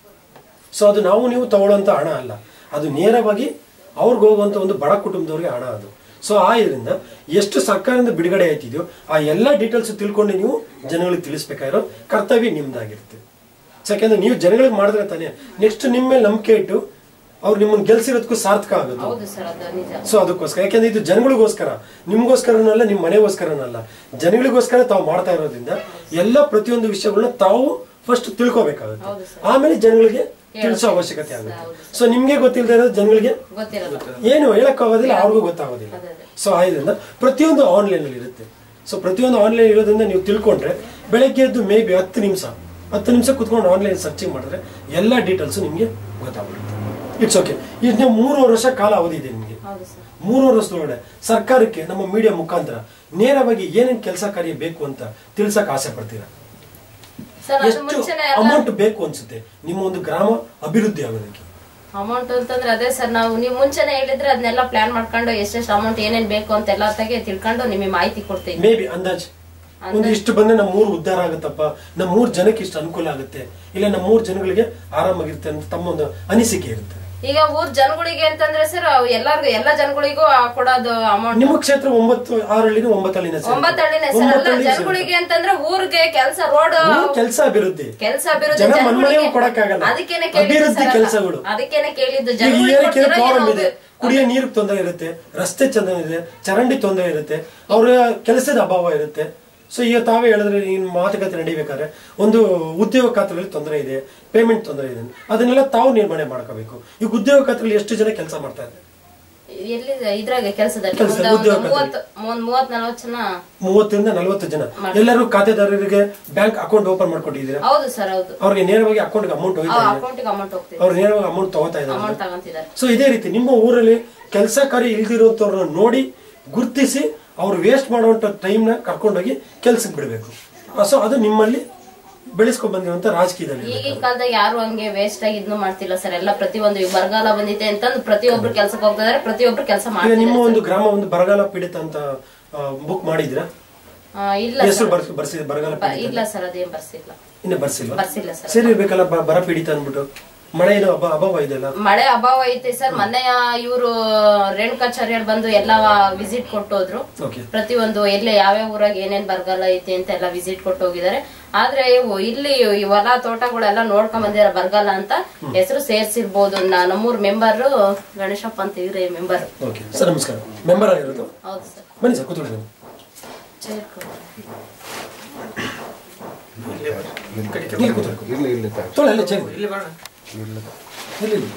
ಸೊ ಅದು ನಾವು ನೀವು ತಗೊಳ್ಳೋಂಥ ಹಣ ಅಲ್ಲ ಅದು ನೇರವಾಗಿ ಅವ್ರಿಗೆ ಹೋಗುವಂಥ ಒಂದು ಬಡ ಕುಟುಂಬದವ್ರಿಗೆ ಹಣ ಅದು ಸೊ ಆ ಇದರಿಂದ ಎಷ್ಟು ಸರ್ಕಾರದಿಂದ ಬಿಡುಗಡೆ ಆಯ್ತಿದೆಯೋ ಆ ಎಲ್ಲ ಡೀಟೇಲ್ಸ್ ತಿಳ್ಕೊಂಡು ನೀವು ಜನಗಳಿಗೆ ತಿಳಿಸ್ಬೇಕಾಗಿರೋ ಕರ್ತವ್ಯ ನಿಮ್ದಾಗಿರುತ್ತೆ ಸೊ ಯಾಕಂದ್ರೆ ನೀವು ಜನಗಳಿಗೆ ಮಾಡಿದ್ರೆ ತಾನೇ ನೆಕ್ಸ್ಟ್ ನಿಮ್ಮ ಮೇಲೆ ನಂಬಿಕೆ ಇಟ್ಟು ಅವ್ರು ನಿಮ್ಮನ್ನು ಗೆಲ್ಸಿರೋದಕ್ಕೂ ಸಾರ್ಥಕ ಆಗುತ್ತೆ ಹೌದು ಸರ್ ಅದು ನಿಜ ಸೊ ಅದಕ್ಕೋಸ್ಕರ ಯಾಕಂದ್ರೆ ಇದು ಜನಗಳಿಗೋಸ್ಕರ ನಿಮ್ಗೋಸ್ಕರನಲ್ಲ ನಿಮ್ಮ ಮನೆಗೋಸ್ಕರನಲ್ಲ ಜನಗಳಿಗೋಸ್ಕರ ತಾವು ಮಾಡ್ತಾ ಇರೋದ್ರಿಂದ ಎಲ್ಲ ಪ್ರತಿಯೊಂದು ವಿಷಯಗಳನ್ನ ತಾವು ಫಸ್ಟ್ ತಿಳ್ಕೊಬೇಕಾಗುತ್ತೆ ಹೌದು ಸರ್. ಆಮೇಲೆ ಜನಗಳಿಗೆ ತಿಳಿಸೋ ಅವಶ್ಯಕತೆ ಆಗುತ್ತೆ ಸೊ ನಿಮ್ಗೆ ಗೊತ್ತಿಲ್ಲದೆ ಇರೋದು ಜನಗಳಿಗೆ ಗೊತ್ತಿರಲ್ಲ ಏನು ಹೇಳಕ್ಕಾಗೋದಿಲ್ಲ ಅವ್ರಿಗೂ ಗೊತ್ತಾಗೋದಿಲ್ಲ ಅದೇ, ಅದೇ. ಸೊ ಆದ್ರಿಂದ ಪ್ರತಿಯೊಂದು ಆನ್ಲೈನ್ ಅಲ್ಲಿ ಇರುತ್ತೆ ಸೊ ಪ್ರತಿಯೊಂದು ಆನ್ಲೈನ್ ಇರೋದ್ರಿಂದ ನೀವು ತಿಳ್ಕೊಂಡ್ರೆ ಬೆಳಗ್ಗೆ ಎದ್ದು ಮೇ ಬಿ ಹತ್ತು ನಿಮಿಷ ಹತ್ತು ನಿಮಿಷ ಕುತ್ಕೊಂಡು ಆನ್ಲೈನ್ ಸರ್ಚಿಂಗ್ ಮಾಡಿದ್ರೆ ಎಲ್ಲ ಡೀಟೇಲ್ಸ್ ನಿಮಗೆ ಗೊತ್ತಾಗ್ಬಿಡುತ್ತೆ ಇಟ್ಸ್ ಓಕೆ ಇದು ನೀವು ಮೂರುವರೆ ವರ್ಷ ಕಾಲ ಅವಧಿ ಇದೆ ನಿಮಗೆ ಹೌದು ಸರ್ ಮೂರುವರೆ ವರ್ಷದೊಳಗಡೆ ಸರ್ಕಾರಕ್ಕೆ ನಮ್ಮ ಮೀಡಿಯಾ ಮುಖಾಂತರ ನೇರವಾಗಿ ಏನೇನು ಕೆಲಸ ಕಾರ್ಯ ಬೇಕು ಅಂತ ತಿಳ್ಸಕ್ ಆಸೆ ಪಡ್ತೀರಾ ಸರ್ ಅದು ಎಷ್ಟು ಮುಂಚೆನೆ ಎಲ್ಲ ಅಮೌಂಟ್ ಬೇಕು ಅನ್ಸುತ್ತೆ ನಿಮ್ಮ ಒಂದು ಗ್ರಾಮ ಅಭಿವೃದ್ಧಿ ಆಗೋದಕ್ಕೆ ಅಮೌಂಟ್ ಅಂತಂದ್ರೆ ಅದೇ ಸರ್ ನಾವು ನೀವು ಮುಂಚೆನೆ ಹೇಳಿದ್ರೆ ಅದನ್ನೆಲ್ಲ ಪ್ಲಾನ್ ಮಾಡ್ಕೊಂಡು ಎಷ್ಟೆಷ್ಟು ಅಮೌಂಟ್ ಏನೇನ್ ಬೇಕು ಅಂತ ಎಲ್ಲ ತೆಗೆ ತಿಳ್ಕೊಂಡು ನಿಮಗೆ ಮಾಹಿತಿ ಕೊಡ್ತೀವಿ ಮೇ ಬಿ ಅಂದಾಜ್ ಒಂದು ಇಷ್ಟು ಬಂದ್ರೆ ನಮ್ಮ ಮೂರು ಉದ್ಧಾರ ಆಗುತ್ತಪ್ಪ ನಮ್ಮ ಮೂರ್ ಜನಕ್ಕೆ ಇಷ್ಟು ಅನುಕೂಲ ಆಗುತ್ತೆ ಇಲ್ಲ ನಮ್ಮ ಮೂರ್ ಜನಗಳಿಗೆ ಆರಾಮಾಗಿರುತ್ತೆ ಅಂತ ತಮ್ಮ ಒಂದು ಅನಿಸಿಕೆ ಇರುತ್ತೆ ಈಗ ಊರ್ ಜನಗಳಿಗೆ ಅಂತಂದ್ರೆ ಸರ್ ಎಲ್ಲಾರ್ಗು ಎಲ್ಲಾ ಜನಗಳಿಗೂ ಆ ಕೊಡೋದು ಅಮೌಂಟ್ ನಿಮ್ಮ ಕ್ಷೇತ್ರ ಒಂಬತ್ತು ಆರಳ್ಳಿನ ಒಂಬತ್ತಳ್ಳಿನ ಒಂಬತ್ತಳ್ಳಿನೇ ಸರ್ ಅಲ್ಲ ಜನಗಳಿಗೆ ಅಂತಂದ್ರೆ ಊರಿಗೆ ಕೆಲಸ ರೋಡ್ ಕೆಲಸ ಅಭಿವೃದ್ಧಿ ಕೆಲಸ ಅಭಿವೃದ್ಧಿ ಜನ ಮನ್ಮನೆಗೂ ಜನಗಳಿಗೆ ಕೊಡಕ್ಕಾಗಲ್ಲ. ಅದಕ್ಕೇನೆ ಕೇಳಿದ್ದು ಅಭಿವೃದ್ಧಿ ಸರ್ ಅಲ್ಲ. ಕೆಲ್ಸಗಳು. ಅದಕ್ಕೇನೆ ಕೇಳಿದ್ದು ಈಗ ಈ ಜನಗಳಿಗೆ ಏರಿಕೆ ಕೊಡ್ತೀರಾ ಪ್ರಾಬ್ಲಮ್ ಏನೋ ಇದೆ ಕುಡಿಯೋ ನೀರಿಗೆ ತೊಂದರೆ ಇರುತ್ತೆ ರಸ್ತೆ ಚಂದ ಇದೆ ಚರಂಡಿ ತೊಂದರೆ ಇರುತ್ತೆ ಅವರ ಕೆಲಸದ ಅಭಾವ ಇರುತ್ತೆ ಸೊ ಈಗ ತಾವೇ ಹೇಳಿದ್ರೆ ನೀನು ಮಾತುಕತೆ ನಡಿಬೇಕಾದ್ರೆ ಒಂದು ಉದ್ಯೋಗ ಖಾತ್ರೆಯಲ್ಲಿ ತೊಂದರೆ ಇದೆ ಪೇಮೆಂಟ್ ತೊಂದರೆ ಇದೆ ಅದನ್ನೆಲ್ಲ ತಾವು ನಿರ್ವಹಣೆ ಮಾಡ್ಕೋಬೇಕು ಈಗ ಉದ್ಯೋಗ ಖಾತ್ರೆಯಲ್ಲಿ ಎಷ್ಟು ಜನ ಕೆಲಸ ಮಾಡ್ತಾ ಇದ್ದಾರೆ ಎಲ್ಲಿ ಇದ್ರಾಗೆ ಕೆಲಸದಲ್ಲಿ ಕೆಲ್ಸದಲ್ಲಿ, ಒಂದು ಉದ್ಯೋಗ ಮೂವತ್ತು ಒಂದ್ ಮೂವತ್ ನಲ್ವತ್ತು ಜನ ಮೂವತ್ತರಿಂದ ನಲವತ್ತು ಜನ ಎಲ್ಲರೂ ಖಾತೆದಾರರಿಗೆ ಬ್ಯಾಂಕ್ ಅಕೌಂಟ್ ಓಪನ್ ಮಾಡ್ಕೊಟ್ಟಿದ್ದೀರಾ ಹೌದು ಸರ್ ಹೌದು ಅವ್ರಿಗೆ ನೇರವಾಗಿ ಅಕೌಂಟ್ಗೆ ಅಮೌಂಟ್ ಹೋಯ್ತಾ ಇದೆ ಅಕೌಂಟಿಗೆ ಅಮೌಂಟ್ ಹೋಗ್ತಿದೆ ಅವ್ರು ನೇರವಾಗಿ ಅಮೌಂಟ್ ತಗೋತಾ ಇದ್ದಾರೆ ಅಮೌಂಟ್ ತಗೊಂತಿದ್ದಾರೆ ಸೊ ಇದೇ ರೀತಿ ನಿಮ್ಮ ಊರಲ್ಲಿ ಕೆಲಸ ಕಾರ್ಯ ಇಲ್ದಿರುವಂತವ್ರನ್ನ ನೋಡಿ ಗುರ್ತಿಸಿ ಅವ್ರು ವೇಸ್ಟ್ ಮಾಡುವಂತ ಟೈಮ್ನ ಕರ್ಕೊಂಡೋಗಿ ಕೆಲ್ಸಕ್ಕೆ ಬಿಡಬೇಕು ಸೊ ಅದು ನಿಮ್ಮಲ್ಲಿ ಬೆಳೆಸ್ಕೊಂಡ್ ಬಂದಿರುವಂತ ರಾಜಕೀಯದಲ್ಲಿ ಈಗಿನ ಕಾಲದಾಗ ಯಾರು ಹಂಗೆ ವೇಸ್ಟ್ ಆಗಿ ಇದನ್ನು ಮಾಡ್ತಿಲ್ಲ ಸರ್ ಎಲ್ಲ ಪ್ರತಿಯೊಂದು ಈಗ ಬರಗಾಲ ಬಂದಿದೆ ಅಂತಂದು ಪ್ರತಿಯೊಬ್ರು ಕೆಲ್ಸಕ್ಕೆ ಹೋಗ್ತಾ ಇದಾರೆ ಪ್ರತಿಯೊಬ್ರು ಕೆಲಸ ಈಗ ಮಾಡ್ತಿದ್ದಾರೆ ನಿಮ್ಮ ಒಂದು ಗ್ರಾಮ ಒಂದು ಬರಗಾಲ ಪೀಡಿತ ಅಂತ ಬುಕ್ ಮಾಡಿದ್ರಾ ಆ, ಇಲ್ಲ ಹೆಸರು ಬರ್ಸಿ ಬರ್ಸಿದೆ ಬರಗಾಲ ಬ- ಪೀಡಿತ ಇಲ್ಲ ಸರ್ ಅದೇನ್ ಬರ್ಸಿಲ್ಲ ಇನ್ನ ಬರ್ಸಿಲ್ವಾ ಬರ್ಸಿಲ್ಲ ಸರ್ ಸರಿ ಇರ್ಬೇಕಲ್ಲ ಬ- ಬರ ಪೀಡಿತ ಅಂದ್ಬಿಟ್ಟು ಮಳೆ ಏನೋ ಅಭ ಅಭಾವ ಇದೆಯಲ್ಲ ಮಳೆ ಅಭಾವ ಐತೆ ಸರ್ ಮೊನ್ನೆ ಇವರು ರೇಣುಕಾಚಾರ್ಯರು ಬಂದು ಎಲ್ಲ ವಿಸಿಟ್ ಕೊಟ್ಟೋದ್ರು ಓಕೆ ಪ್ರತಿಯೊಂದು ಎಲ್ಲೇ ಯಾವ್ಯಾವ ಊರಾಗ ಏನೇನ್ ಬರಗಾಲ ಐತೆ ಅಂತ ಎಲ್ಲ ವಿಸಿಟ್ ಕೊಟ್ಟು ಹೋಗಿದ್ದಾರೆ ಆದ್ರೆ ಇವು ಇಲ್ಲಿ ಈ ಹೊಲ ತೋಟಗಳೆಲ್ಲ ನೋಡ್ಕೊಂಡ್ ಬಂದಿರ ಬರಗಾಲ ಅಂತ ಹೆಸರು ಸೇರ್ಸಿರ್ಬೋದು ನಾ- ನಮ್ಮೂರ್ ಮೆಂಬರ್ ಗಣೇಶಪ್ಪ ಅಂತ ಇವ್ರೆ ಮೆಂಬರ್ ಓಕೆ ಸರ್ ನಮಸ್ಕಾರ ಮೆಂಬರ್ ಆಗಿರೋದು ಹೌದು ಸರ್ ಬನ್ನಿ ಸರ್ ಕೂತ್ಕೊಳ್ಳಿ ಬನ್ನಿ. ಚೇರ್ ಕೊಡಿ. ಇಲ್ಲಿ ಕೂತ್ಕೊಳ್ಳಿ ಇಲ್ಲಿ ಇಲ್ಲಿ ತಾ- ತೊಳೆ ಅಲ್ಲೇ ಚೇರ್ ಇಲ್ಲಿ ಬರೋಣ ಇಲ್ಲಿ ಇಲ್ಲಿ ಇಲ್ಲಿ.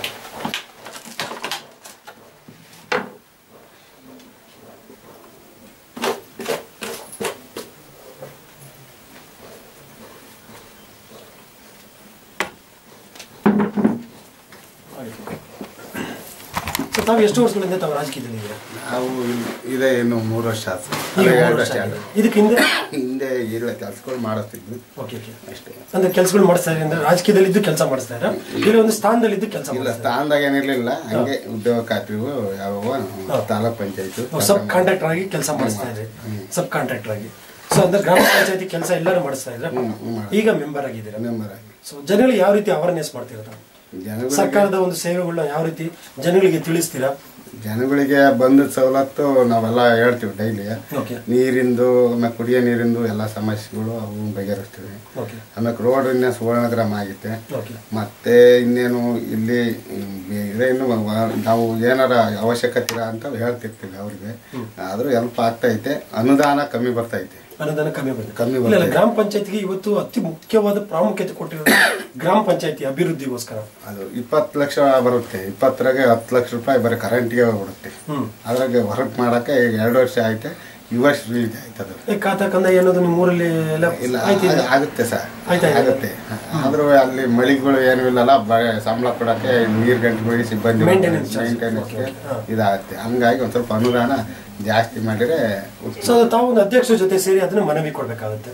ಸೊ ತಾವು ಎಷ್ಟು ವರ್ಷಗಳಿಂದ ತಾವು ರಾಜಕೀಯದಲ್ಲಿ ಇದ್ದೀರಾ ನಾವು ಇಲ್ಲಿ- ಇದೆ ಇನ್ನು ಮೂರು ವರ್ಷ ಆಯ್ತು ಈಗ ಅದೇ ಮೂರು ಎರಡು ವರ್ಷ ವರ್ಷ ಆಗಿದೆ. ಆಗಿದೆ. ಇದಕ್ಕೆ ಹಿಂದೆ ಹಿಂದೆ ಇಲ್ಲ ಕೆಲಸಗಳು ಮಾಡಿಸ್ತಿದ್ವಿ ಓಕೆ ಓಕೆ ಅಷ್ಟೇ ಅಂದ್ರೆ ಕೆಲಸಗಳು ಮಾಡಿಸ್ತಾ ಇದ್ರೆ ಅಂದ್ರೆ ರಾಜಕೀಯದಲ್ಲಿ ಇದ್ದು ಕೆಲಸ ಮಾಡಿಸ್ತಾ ಇದ್ರ ಇಲ್ಲಿ ಒಂದು ಸ್ಥಾನದಲ್ಲಿ ಇದ್ದು ಕೆಲಸ ಇಲ್ಲ ಸ್ಥಾನದಾಗ ಏನಿರ್ಲಿಲ್ಲ ಹಂಗೆ ಉದ್ಯೋಗ ಖಾತ್ರಿಗೂ ಯಾವ ತಾಲೂಕ್ ಪಂಚಾಯತ್ ಸಬ್ ಕಾಂಟ್ರಾಕ್ಟರ್ ಆಗಿ ಕೆಲಸ ಮಾಡಿಸ್ತಾ ಇದ್ರಿ ಸಬ್ ಕಾಂಟ್ರಾಕ್ಟರ್ ಆಗಿ ಸೊ ಅಂದ್ರೆ ಗ್ರಾಮ ಪಂಚಾಯತಿ ಕೆಲಸ ಎಲ್ಲರೂ ಮಾಡಿಸ್ತಾ ಇದ್ರ ಈಗ ಮೆಂಬರ್ ಆಗಿದ್ದೀರಾ ಮೆಂಬರ್ ಆಗಿ ಸೊ ಜನಗಳಿಗೆ ಯಾವ ರೀತಿ ಅವೇರ್ನೆಸ್ ಮಾಡ್ತೀರಾ ಜನಗಳಿಗೆ ಸರ್ಕಾರದ ಒಂದು ಸೇವೆಗಳನ್ನ ಯಾವ ರೀತಿ ಜನಗಳಿಗೆ ತಿಳಿಸ್ತೀರಾ ಜನಗಳಿಗೆ ಬಂದ ಸವಲತ್ತು ನಾವೆಲ್ಲ ಹೇಳ್ತೀವಿ ಡೈಲಿ ಓಕೆ ನೀರಿಂದು ಆಮೇಲೆ ಕುಡಿಯೋ ನೀರಿಂದು ಎಲ್ಲ ಸಮಸ್ಯೆಗಳು ಅವು ಬಗೆಹರಿಸ್ತೀವಿ ಓಕೆ ಆಮೇಲೆ ರೋಡ್ ಇನ್ನ ಸುವರ್ಣ ಗ್ರಾಮ ಆಗೈತೆ ಓಕೆ ಮತ್ತೆ ಇನ್ನೇನು ಇಲ್ಲಿ ಇದೆ ಇನ್ನು ವ- ನಾವು ಏನಾರ ಅವಶ್ಯಕತೆ ಇಲ್ಲ ಅಂತ ಹೇಳ್ತಿರ್ತೀವಿ ಅವ್ರಿಗೆ ಆದ್ರೂ ಹೆಲ್ಪ್ ಆಗ್ತೈತೆ ಅನುದಾನ ಕಮ್ಮಿ ಬರ್ತೈತೆ ಅನುದಾನ ಕಮ್ಮಿ ಬರುತ್ತೆ ಕಮ್ಮಿ ಇಲ್ಲ ಇಲ್ಲ, ಬರ್ತೈತೆ ಗ್ರಾಮ ಪಂಚಾಯತಿಗೆ ಇವತ್ತು ಅತಿ ಮುಖ್ಯವಾದ ಪ್ರಾಮುಖ್ಯತೆ ಕೊಟ್ಟಿರೋದು ಗ್ರಾಮ ಪಂಚಾಯತಿ ಅಭಿವೃದ್ಧಿಗೋಸ್ಕರ ಅದು ಇಪ್ಪತ್ತು ಲಕ್ಷ ಬರುತ್ತೆ ಇಪ್ಪತ್ತರಾಗೆ ಹತ್ತು ಲಕ್ಷ ರೂಪಾಯಿ ಬರೀ ಕರೆಂಟ್ಗೆ ಹೋಗ್ಬಿಡುತ್ತೆ ಹ್ಮ್ ಅದ್ರಾಗೆ ವರ್ಕ್ ಮಾಡಕ್ಕೆ ಈಗ ಎರಡು ವರ್ಷ ಆಯ್ತೆ ಈ ವರ್ಷ ರಿಲೀಸ್ ಆಯ್ತದು ಈ ಖಾತಾ ಕಂದ ಅನ್ನೋದು ನಿಮ್ಮ ಊರಲ್ಲಿ ಎಲ್ಲ ಇಲ್ಲ ಆಯ್ತಿದೆ ಆಗ- ಆಗುತ್ತೆ ಸರ್ ಆಯ್ತಾ ಇದೆ? ಆಗುತ್ತೆ ಆದ್ರೂ ಅಲ್ಲಿ ಮಳಿಗಳು ಏನು ಇಲ್ಲಲ್ಲ ಬರೀ ಸಂಬಳ ಕೊಡಕ್ಕೆ ನೀರ್ ಗಂಟೆಗಳಿಗೆ ಸಿಬ್ಬಂದಿ Maintenance charge. ಮೇಂಟೆನೆನ್ಸ್ಗೆ Okay, okay. ಹಾ. ಇದಾಗುತ್ತೆ ಹಂಗಾಗಿ ಒಂದ್ ಸ್ವಲ್ಪ ಅನುದಾನ ಜಾಸ್ತಿ ಮಾಡಿದ್ರೆ ಉತ್ತಮ. ಸೊ ತಾವು ಒಂದು ಅಧ್ಯಕ್ಷರ ಜೊತೆ ಸೇರಿ ಅದನ್ನ ಮನವಿ ಕೊಡ್ಬೇಕಾಗುತ್ತೆ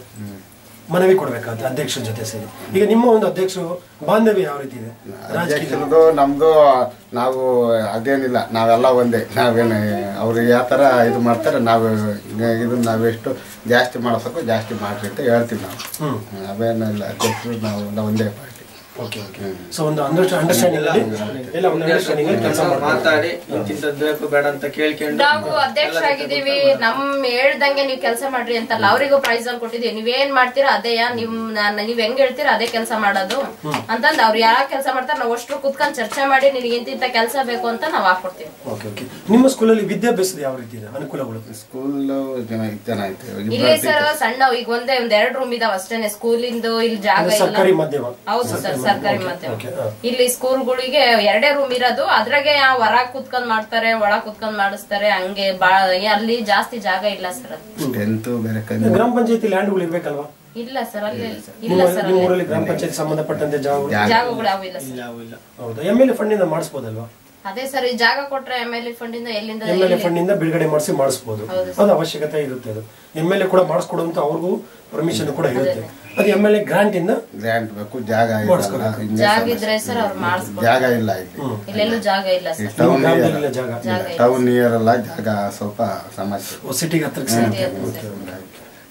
ಮನವಿ ಕೊಡ್ಬೇಕಾಗುತ್ತೆ ಅಧ್ಯಕ್ಷರ ಜೊತೆ ಸೇರಿ ಈಗ ನಿಮ್ಮ ಒಂದು ಅಧ್ಯಕ್ಷರು ಬಾಂಧವ್ಯ ಯಾವ ರೀತಿ ಇದೆ ರಾಜಕೀಯ ಅಧ್ಯಕ್ಷರದು ನಮ್ದು ನಾವು ಅದೇನಿಲ್ಲ ನಾವೆಲ್ಲ ಒಂದೇ ನಾವೇನು ಅವ್ರು ಯಾವ ಥರ ಇದು ಮಾಡ್ತಾರೆ ನಾವು ಇದನ್ನ ನಾವೆಷ್ಟು ಜಾಸ್ತಿ ಮಾಡಿಸೋಕೆ ಜಾಸ್ತಿ ಮಾಡ್ರಿ ಅಂತ ಹೇಳ್ತೀವಿ ನಾವು ಹ್ಮ್ ಅವೇನಿಲ್ಲ ಅಧ್ಯಕ್ಷರು ನಾವು ಎಲ್ಲ ಒಂದೇ ಪಾರ್ಟಿ ಓಕೆ ಓಕೆ ಸೊ ಒಂದು ಅಂಡರ್ಸ್ಟ್ಯಾಂಡಿಂಗ್ ಅಲ್ಲಿ ಎಲ್ಲ ಒಂದು ಅಂಡರ್ಸ್ಟ್ಯಾಂಡಿಂಗ್ ಅಲ್ಲಿ ಕೆಲಸ ಮಾಡ್ತಾರೆ ಮಾತಾಡಿ ಇಂತಿಂತದ್ದು ಬೇಕು ಬೇಡ ಅಂತ ಕೇಳ್ಕೊಂಡು ನಾವು ಅಧ್ಯಕ್ಷ ಆಗಿದ್ದೀವಿ ನಮ್ ಹೇಳ್ದಂಗೆ ನೀವ್ ಕೆಲಸ ಮಾಡ್ರಿ ಅಂತಲ್ಲ ಅವರಿಗೂ ಪ್ರೈಸ್ ಅಲ್ಲಿ ಕೊಟ್ಟಿದೀವಿ ನೀವೇನ್ ಮಾಡ್ತೀರಾ ಅದೇಯಾ ನಿಮ್ ನಾನ್- ನೀವ್ ಹೆಂಗ್ ಹೇಳ್ತೀರಾ ಅದೇ ಕೆಲಸ ಮಾಡೋದು ಅಂತಂದ್ ಅವ್ರು ಯಾವ ಕೆಲಸ ಮಾಡ್ತಾರೆ ನಾವು ಅಷ್ಟ್ರು ಕುತ್ಕೊಂಡ್ ಚರ್ಚೆ ಮಾಡಿ ನಿನಗೆ ಇಂತಿಂತ ಕೆಲಸ ಬೇಕು ಅಂತ ನಾವ್ ಹಾಕೊಡ್ತೀವಿ ಓಕೆ ಓಕೆ ನಿಮ್ಮ ಸ್ಕೂಲಲ್ಲಿ ವಿದ್ಯಾಭ್ಯಾಸದ ಯಾವ ರೀತಿ ಇದೆ ಅನುಕೂಲಗಳು ಸ್ಕೂಲ್ ಜನ ಜನ ಐತೆ ಇಲ್ಲಿ ಸರ್ ಸಣ್ಣ ಈಗ ಒಂದೇ ಒಂದ್ ಎರಡ್ ರೂಮ್ ಇದಾವ ಅಷ್ಟೇನೆ ಸ್ಕೂಲಿಂದು ಇಲ್ಲಿ ಜಾಗ ಅಂದ್ರೆ ಇಲ್ಲ ಸರ್ಕಾರಿ ಮಾಧ್ಯಮ ಹೌದು ಸರ್ ಸರ್ಕಾರಿ ಮಾಧ್ಯಮ ಓಕೆ ಹಾ. ಇಲ್ಲಿ ಸ್ಕೂಲ್ಗಳಿಗೆ ಎರಡೇ ರೂಮ್ ಇರೋದು ಅದ್ರಾಗೆ ಹೊರ ಕುತ್ಕೊಂಡ್ ಮಾಡ್ತಾರೆ ಒಳ ಕುತ್ಕೊಂಡ್ ಮಾಡಿಸ್ತಾರೆ ಹಂಗೆ ಬಾ ಅಲ್ಲಿ ಜಾಸ್ತಿ ಜಾಗ ಇಲ್ಲ ಸರ್ ಅದು ಟೆಂತ್ ಬೇರೆ ಕಮ್ಮಿ ಗ್ರಾಮ ಪಂಚಾಯತಿ ಲ್ಯಾಂಡ್ಗಳು ಇರ್ಬೇಕಲ್ವಾ ಇಲ್ಲ ಸರ್ ಅಲ್ಲಿ ಇಲ್ಲ ನಿಮ್ಮ ಸರ್ ನಿಮ್ಮ ಊರಲ್ಲಿ ಗ್ರಾಮ ಪಂಚಾಯತಿ ಸಂಬಂಧಪಟ್ಟಂತೆ ಜಾಗ ಜಾಗಗಳು ಯಾವ ಇಲ್ಲ ಸರ್ ಯಾವ ಇಲ್ಲ ಹೌದಾ ಎಮ್ ಎಲ್ ಎ ಫಂಡ್ ಇಂದ ಮಾಡಿಸ್ಬೋದಲ್ವಾ ಅದೇ ಸರ್ ಈ ಜಾಗ ಕೊಟ್ರೆ ಎಮ್ ಎಲ್ ಎ ಫಂಡ್ ಇಂದ ಎಲ್ಲಿಂದ ಎಮ್ ಎಲ್ ಎ ಫಂಡ್ ಇಂದ ಬಿಡುಗಡೆ ಮಾಡಿಸಿ ಮಾಡಿಸ್ಬೋದು ಅದು ಅವಶ್ಯಕತೆ ಇರುತ್ತೆ ಅದು ಎಮ್ ಎಲ್ ಎ ಕೂಡ ಮಾಡಿಸ್ಕೊಡುವಂತ ಅವ್ರಿಗೂ ಪರ್ಮಿಷನ್ ಕೂಡ ಇರುತ್ತೆ ಅದು ಎಮ್ ಎಲ್ ಎ ಗ್ರಾಂಟ್ ಇಂದ ಗ್ರ್ಯಾಂಟ್ ಬೇಕು ಜಾಗ ಇಲ್ಲ ಹಿಂಗೆ ಜಾಗ ಇದ್ರೆ ಸರ್ ಅವ್ರು ಮಾಡಿಸ್ಬೋದು ಜಾಗ ಇಲ್ಲ ಇಲ್ಲಿ ಇಲ್ಲೆಲ್ಲೂ ಜಾಗ ಇಲ್ಲ ಈ ಸರ್ ಟೌನ್ ಗ್ರಾಮದಲ್ಲಿಲ್ಲ ಜಾಗ ಜಾಗ ಇಲ್ಲ ಟೌನ್ ನಿಯರ್ ಎಲ್ಲ ಜಾಗ ಸ್ವಲ್ಪ ಸಮಸ್ಯೆ ಸಿಟಿಗೆ ಹತ್ರಕ್ಕೆ ಸೇರುತ್ತೆ. ಹಂಗಾಗಿ.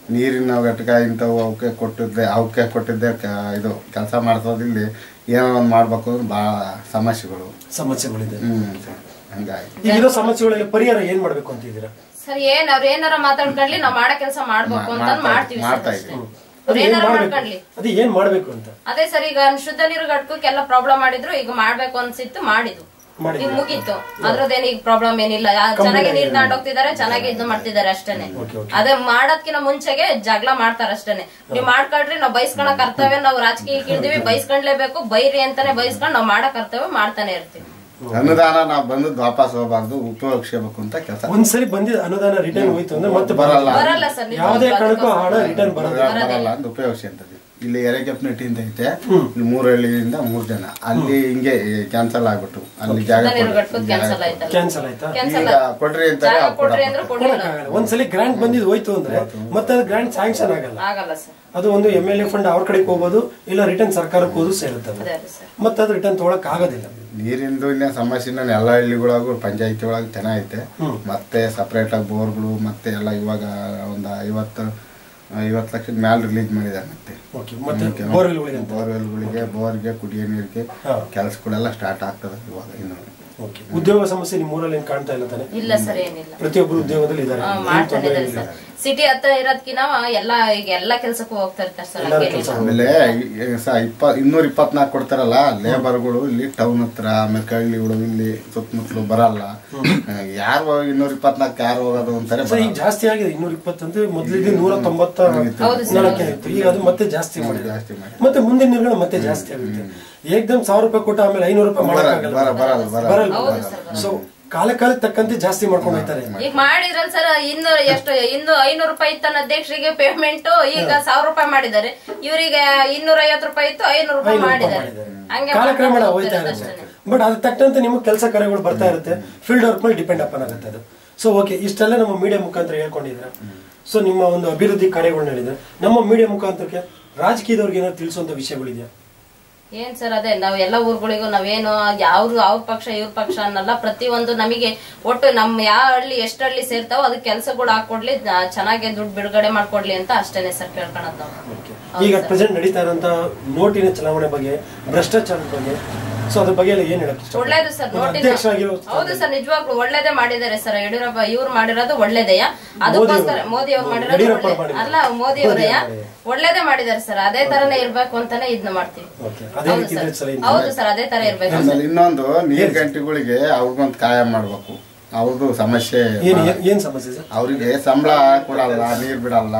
ನೀರಿನ ಘಟಕ ಇಂಥವು ಅವಕ್ಕೆ ಕೊಟ್ಟಿದ್ದೆ ಅವಕ್ಕೆ ಕೊಟ್ಟಿದ್ದೆ ಕ- ಇದು ಕೆಲಸ ಮಾಡ್ಸೋದಿಲ್ಲಿ ಏನೋ ಒಂದು ಮಾಡ್ಬೇಕು ಅಂದ್ರೆ ಭಾಳ ಸಮಸ್ಯೆಗಳು ಸಮಸ್ಯೆಗಳಿದೆ ಹ್ಞೂ ಹಂಗಾಗಿ ಈಗಿರೋ ಸಮಸ್ಯೆಗಳಿಗೆ ಪರಿಹಾರ ಏನ್ ಮಾಡ್ಬೇಕು ಅಂತಿದ್ದೀರಾ ಸರ್ ಏನ್ ಅವ್ರ ಏನಾರ ಮಾತಾಡ್ಕೊಳ್ಳಿ ನಾವ್ ಮಾಡೋ ಕೆಲಸ ಮಾಡ್ಬೇಕು ಅಂತ ಮಾಡ್ತಾ- ಮಾಡ್ತೀವಿ ಸರ್ ಮಾಡ್ತಾ ಅಷ್ಟೇ. ಇದ್ದೀವಿ. ಅವ್ರ್ ಅದು ಏನ್ ಏನಾರ ಮಾಡ್ಬೇಕು ಮಾಡ್ಕೊಳ್ಳಿ ಅದು ಏನ್ ಮಾಡ್ಬೇಕು ಅಂತ ಅದೇ ಸರ್ ಈಗ ಶುದ್ಧ ನೀರು ಘಟಕಕ್ಕೆಲ್ಲ ಪ್ರಾಬ್ಲಮ್ ಮಾಡಿದ್ರು ಈಗ ಮಾಡ್ಬೇಕು ಅನ್ಸಿತ್ತು ಮಾಡಿದ್ದು ಮಾಡಿದ್ದೀರಾ? ಈಗ ಮುಗೀತು ಅದ್ರದ್ದೇನು ಈಗ ಪ್ರಾಬ್ಲಮ್ ಏನಿಲ್ಲ ಯಾ- ಚೆನ್ನಾಗಿ ನೀರ್ ತಗೊಂಡೋಗ್ತಿದಾರೆ ಚೆನ್ನಾಗಿ ಇದು ಮಾಡ್ತಿದಾರೆ ಅಷ್ಟೇನೆ Okay, okay. ಅದೇ ಮಾಡೋದ್ಕಿಂತ ಮುಂಚೆಗೆ ಜಗಳ ಮಾಡ್ತಾರ ಅಷ್ಟೇನೆ ನೀವ್ ಮಾಡ್ಕೊಳ್ರಿ ನಾವ್ ಬೈಸ್ಕೊಳ ಕರ್ತವ್ಯ ನಾವು ರಾಜಕೀಯಕ್ಕೆ ಇಳ್ದಿವಿ ಬೈಸ್ಕೊಂಡ್ಲೇಬೇಕು ಬೈರಿ ಅಂತಾನೆ ಬೈಸ್ಕೊಂಡ್ ನಾವ್ ಮಾಡೋ ಕರ್ತವ್ಯ ಮಾಡ್ತಾನೆ ಇರ್ತೀವಿ ಅನುದಾನ ನಾವು ಬಂದದ್ದು ವಾಪಸ್ ಹೋಗ್ಬಾರ್ದು ಉಪಯೋಗಿಸ್ಬೇಕು ಅಂತ ಕೆಲಸ ಒಂದ್ಸಲಿ ಬಂದಿದ ಅನುದಾನ ರಿಟರ್ನ್ ಹೋಯ್ತು ಅಂದ್ರೆ ಮತ್ತೆ ಬರಲ್ಲ. ಬರಲ್ಲ ಸರ್ ನಿಜವಾಗ್ಲೂ ಯಾವುದೇ ಕಾರಣಕ್ಕೂ ಅದಕ್ಕೋಸ್ಕರ. ಹಣ ರಿಟರ್ನ್ ಬರಲ್ಲ ಬರಲ್ಲ ಅಂತ ಉಪಯೋಗಿಸಿ ಅಂತದ್ದು ಇಲ್ಲಿ ಎರೆಕೆಪ್ನಟ್ಟಿ ಅಂತ ಐತೆ ಇಲ್ಲಿ ಮೂರಹಳ್ಳಿಯಿಂದ ಮೂರ್ ಜನ ಅಲ್ಲಿ ಹಿಂಗೆ ಕ್ಯಾನ್ಸಲ್ ಆಗ್ಬಿಟ್ಟು ಅಲ್ಲಿ ಜಾಗ ಶುದ್ಧ ನೀರು ಕೊಡಿ. ಘಟಕಕ್ಕೆ ಕ್ಯಾನ್ಸಲ್ ಆಯ್ತಲ್ಲ ಕ್ಯಾನ್ಸಲ್ ಆಯ್ತಾ ಕ್ಯಾನ್ಸಲ್ ಈಗ ಕೊಡ್ರಿ ಅಂತಾರೆ ಜಾಗ ಅವ್ರು ಕೊಡ್ರಿ ಕೊಡಲ್ಲ. ಅಂದ್ರೆ ಕೊಡ್ಲಿಲ್ಲ ಕೊಡಕ್ಕಾಗಲ್ಲ ಒಂದ್ಸಲಿ ಗ್ರಾಂಟ್ ಬಂದಿದ್ ಹೋಯ್ತು ಅಂದ್ರೆ ಮತ್ತೆ ಅದು ಗ್ರಾಂಟ್ ಸ್ಯಾಂಕ್ಷನ್ ಆಗಲ್ಲ ಆಗಲ್ಲ ಸರ್ ಅದು ಒಂದು ಎಮ್ ಎಲ್ ಎ ಫಂಡ್ ಅವ್ರ ಕಡೆಗೆ ಹೋಗೋದು ಇಲ್ಲ ರಿಟರ್ನ್ ಸರ್ಕಾರಕ್ಕೆ ಹೋದ್ರು ಸೇರುತ್ತೆ ಅದು. ಅದೇ ಅದೇ ಸರ್ ಮತ್ತೆ ಅದು ರಿಟರ್ನ್ ತೊಗೊಳಕ್ ಆಗೋದಿಲ್ಲ ನೀರಿಂದು ಇನ್ನೇ ಸಮಸ್ಯೆನ ಎಲ್ಲ ಹಳ್ಳಿಗಳಾಗು ಪಂಚಾಯತಿ ಒಳಗೆ ಚೆನ್ನಾಗೈತೆ ಮತ್ತೆ ಸಪ್ರೇಟ್ ಆಗಿ ಬೋರ್ಗಳು ಮತ್ತೆ ಎಲ್ಲ ಇವಾಗ ಒಂದು ಐವತ್ತು ಐವತ್ತು ಲಕ್ಷದ ಮ್ಯಾಲೆ ರಿಲೀಸ್ ಮಾಡಿದ್ದಾರೆ ಮತ್ತೆ ಓಕೆ ಮತ್ತೆ ಬೋರ್ವೆಲ್ಗಳಿಗೆ ಅಂತ ಬೋರ್ವೆಲ್ಗಳಿಗೆ ಬೋರ್ಗೆ ಕುಡಿಯೋ ನೀರಿಗೆ ಹಾ. ಕೆಲಸಗಳೆಲ್ಲ ಸ್ಟಾರ್ಟ್ ಆಗ್ತದೆ ಇವಾಗ ಇನ್ನು ಓಕೆ ಉದ್ಯೋಗ ಸಮಸ್ಯೆ ನಿಮ್ಮ ಊರಲ್ಲಿ ಏನ್ ಕಾಣ್ತಾ ಇಲ್ಲ ತಾನೆ ಇಲ್ಲ ಸರ್ ಏನಿಲ್ಲ ಪ್ರತಿಯೊಬ್ಬರು ಉದ್ಯೋಗದಲ್ಲಿ ಇದ್ದಾರೆ ಆ, ಮಾಡ್ತಾನೆ ಇದ್ದಾರೆ ಸರ್ ಸಿಟಿ ಹತ್ರ ಇರೋದ್ಕಿನ ಎಲ್ಲ ಈಗ ಎಲ್ಲಾ ಕೆಲ್ಸಕ್ಕೂ ಹೋಗ್ತಾ ಇರ್ತಾರೆ ಸರ್ ಎಲ್ಲಾರು ಹಂಗೇನಿಲ್ಲ. ಕೆಲಸ ಆಮೇಲೆ ಈ- ಸ ಇಪ್ಪ ಇನ್ನೂರ ಇಪ್ಪತ್ನಾಲ್ಕು ಕೊಡ್ತಾರಲ್ಲ ಲೇಬರ್ಗಳು ಇಲ್ಲಿ ಟೌನ್ ಹತ್ರ ಆಮೇಲೆ ಕಳ್ಳಿಗಳು ಇಲ್ಲಿ ಸುತ್ತಮುತ್ತಲು ಬರಲ್ಲ ಯಾರು ಇನ್ನೂರ ಇಪ್ಪತ್ನಾಲ್ಕು ಯಾರು ಹೋಗೋದು ಅಂತಾರೆ ಸರ್ ಈಗ ಜಾಸ್ತಿ ಆಗಿದೆ ಇನ್ನೂರ ಇಪ್ಪತ್ತಂದ್ರೆ ಮೊದಲಿಗೆ ನೂರ ತೊಂಬತ್ತ ಹೌದು ಸರ್. ನಾಲ್ಕೇ ಇತ್ತು ಈಗ ಅದು ಮತ್ತೆ ಜಾಸ್ತಿ ಮಾಡಿದೆ ಜಾಸ್ತಿ ಮಾಡಿ ಮತ್ತೆ ಮುಂದಿನ ದಿನಗಳು ಮತ್ತೆ ಜಾಸ್ತಿ ಆಗುತ್ತೆ ಏಕ್ದಮ್ ಸಾವಿರ ರೂಪಾಯಿ ಕೊಟ್ಟು ಆಮೇಲೆ ಐನೂರು ರೂಪಾಯಿ ಮಾಡಕ್ಕಾಗಲ್ಲ ಬರ ಬರಲ್ಲ ಬರಲ್ಲ ಬರಲ್ಲ ಹೌದು ಸರ್ ಸೊ ಕಾಲ ಕಾಲಕ್ಕೆ ತಕ್ಕಂತೆ ಜಾಸ್ತಿ ಮಾಡ್ಕೊಂಡು ಹೋಗ್ತಾರೆ ಈಗ ಮಾಡಿದ್ರಲ್ಲ ಸರ್ ಇನ್ನೂರ ಎಷ್ಟು ಇನ್ನು ಐನೂರು ರೂಪಾಯಿ ಇತ್ತು ಅಧ್ಯಕ್ಷರಿಗೆ ಪೇಮೆಂಟ್ ಈಗ ಸಾವಿರ ರೂಪಾಯಿ ಮಾಡಿದ್ದಾರೆ ಇವರಿಗೆ ಇನ್ನೂರ ಐವತ್ತು ರೂಪಾಯಿ ಇತ್ತು ಐನೂರು ರೂಪಾಯಿ ಐನೂರು ರೂಪಾಯಿ ಮಾಡಿದ್ದಾರೆ ಮಾಡಿದ್ದಾರೆ. ಹಂಗೆ ಕಾಲಕ್ರಮೇಣ ಮಾಡ್ಕೊಂಡು ಹೋಯ್ತಾ ಹೋಗ್ತಿರೋದು ಇರುತ್ತೆ ಅಷ್ಟೇನೆ. ಬಟ್ ಅದ್ರ ತಕ್ಕಂತೆ ನಿಮಗೆ ಕೆಲಸ ಕಾರ್ಯಗಳು ಬರ್ತಾ ಇರುತ್ತೆ ಫೀಲ್ಡ್ ವರ್ಕ್ ಮೇಲೆ ಡಿಪೆಂಡ್ ಅಪನ್ ಆಗುತ್ತೆ ಅದು ಸೊ ಓಕೆ ಇಷ್ಟೆಲ್ಲ ನಮ್ಮ ಮೀಡಿಯಾ ಮುಖಾಂತರ ಹೇಳ್ಕೊಂಡಿದ್ರ ಸೊ ನಿಮ್ಮ ಒಂದು ಅಭಿವೃದ್ಧಿ ಕಾರ್ಯಗಳನ್ನ ಹೇಳಿದ್ರೆ ನಮ್ಮ ಮೀಡಿಯಾ ಮುಖಾಂತರಕ್ಕೆ ರಾಜಕೀಯದವ್ರಿಗೆ ಏನಾದ್ರು ತಿಳಿಸುವಂತ ವಿಷಯಗಳಿದೆಯಾ ಏನ್ ಸರ್ ಅದೇ ನಾವ್ ಎಲ್ಲ ಊರುಗಳಿಗೂ ನಾವೇನು ಯಾವ್ದು ಅವ್ರ ಪಕ್ಷ ಇವ್ರ ಪಕ್ಷ ಅನ್ನಲ್ಲ ಪ್ರತಿಯೊಂದು ನಮಗೆ ಒಟ್ಟು ನಮ್ ಯಾವ ಹಳ್ಳಿ ಎಷ್ಟು ಹಳ್ಳಿ ಸೇರ್ತಾವೋ ಅದಕ್ಕೆ ಕೆಲಸಗಳು ಹಾಕೊಡ್ಲಿ ಆ, ಚೆನ್ನಾಗಿ ದುಡ್ಡು ಬಿಡುಗಡೆ ಮಾಡ್ಕೊಡ್ಲಿ ಅಂತ ಅಷ್ಟೇನೆ ಸರ್ ಕೇಳ್ಕೊಳದ್ ನಾವು ಈಗ ಪ್ರೆಸೆಂಟ್ ನಡೀತಾ ಇರುವಂತ ನೋಟಿನ ಚಲಾವಣೆ ಬಗ್ಗೆ ಭ್ರಷ್ಟಾಚಾರದ ಬಗ್ಗೆ ಸೊ ಅದ್ರ ಬಗ್ಗೆ ಎಲ್ಲ ಏನ್ ಹೇಳಕ್ ಇಷ್ಟ ಒಳ್ಳೇದು ಸರ್ ಒಂದು ನೋಟಿನ ಅಧ್ಯಕ್ಷರಾಗಿರೋ ಹೌದು ಸರ್ ನಿಜವಾಗ್ಲು ಒಳ್ಳೇದೇ ಮಾಡಿದ್ದಾರೆ ಸರ್ ಯಡಿಯೂರಪ್ಪ ಇವ್ರು ಮಾಡಿರೋದು ಒಳ್ಳೇದೆಯಾ ಅದಕ್ಕೋಸ್ಕರ ಮೋದಿ ಅವ್ರು ಮಾಡಿರೋದು ಯಡಿಯೂರಪ್ಪ ಒಳ್ಳೆ- ಮಾಡಿದ್ದಾರೆ. ಅಲ್ಲ ಮೋದಿ ಅವರೇ ಒಳ್ಳೇದೇ ಮಾಡಿದ್ದಾರೆ ಸರ್ ಅದೇ ತರನೇ ಇರ್ಬೇಕು ಅಂತಾನೆ ಇದನ್ನ ಮಾಡ್ತೀವಿ ಓಕೆ ಅದೇ ಹೌದು ರೀತಿ ಸರ್. ಇದ್ರೆ ಸರಿ ಹೌದು ಸರ್ ಅದೇ ತರ ಇರ್ಬೇಕು ಆಮೇಲೆ ಇನ್ನೊಂದು ನೀರ್ ಗಂಟೆಗಳಿಗೆ ಅವ್ರಿಗೊಂದು ಕಾಯ ಮಾಡ್ಬೇಕು ಅವ್ರದ್ದು ಸಮಸ್ಯೆ ಏನ್ ಏನ್- ಏನ್ ಸಮಸ್ಯೆ ಸರ್ ಅವರಿಗೆ ಸಂಬಳ ಕೊಡಲ್ಲ ನೀರ್ ಬಿಡಲ್ಲ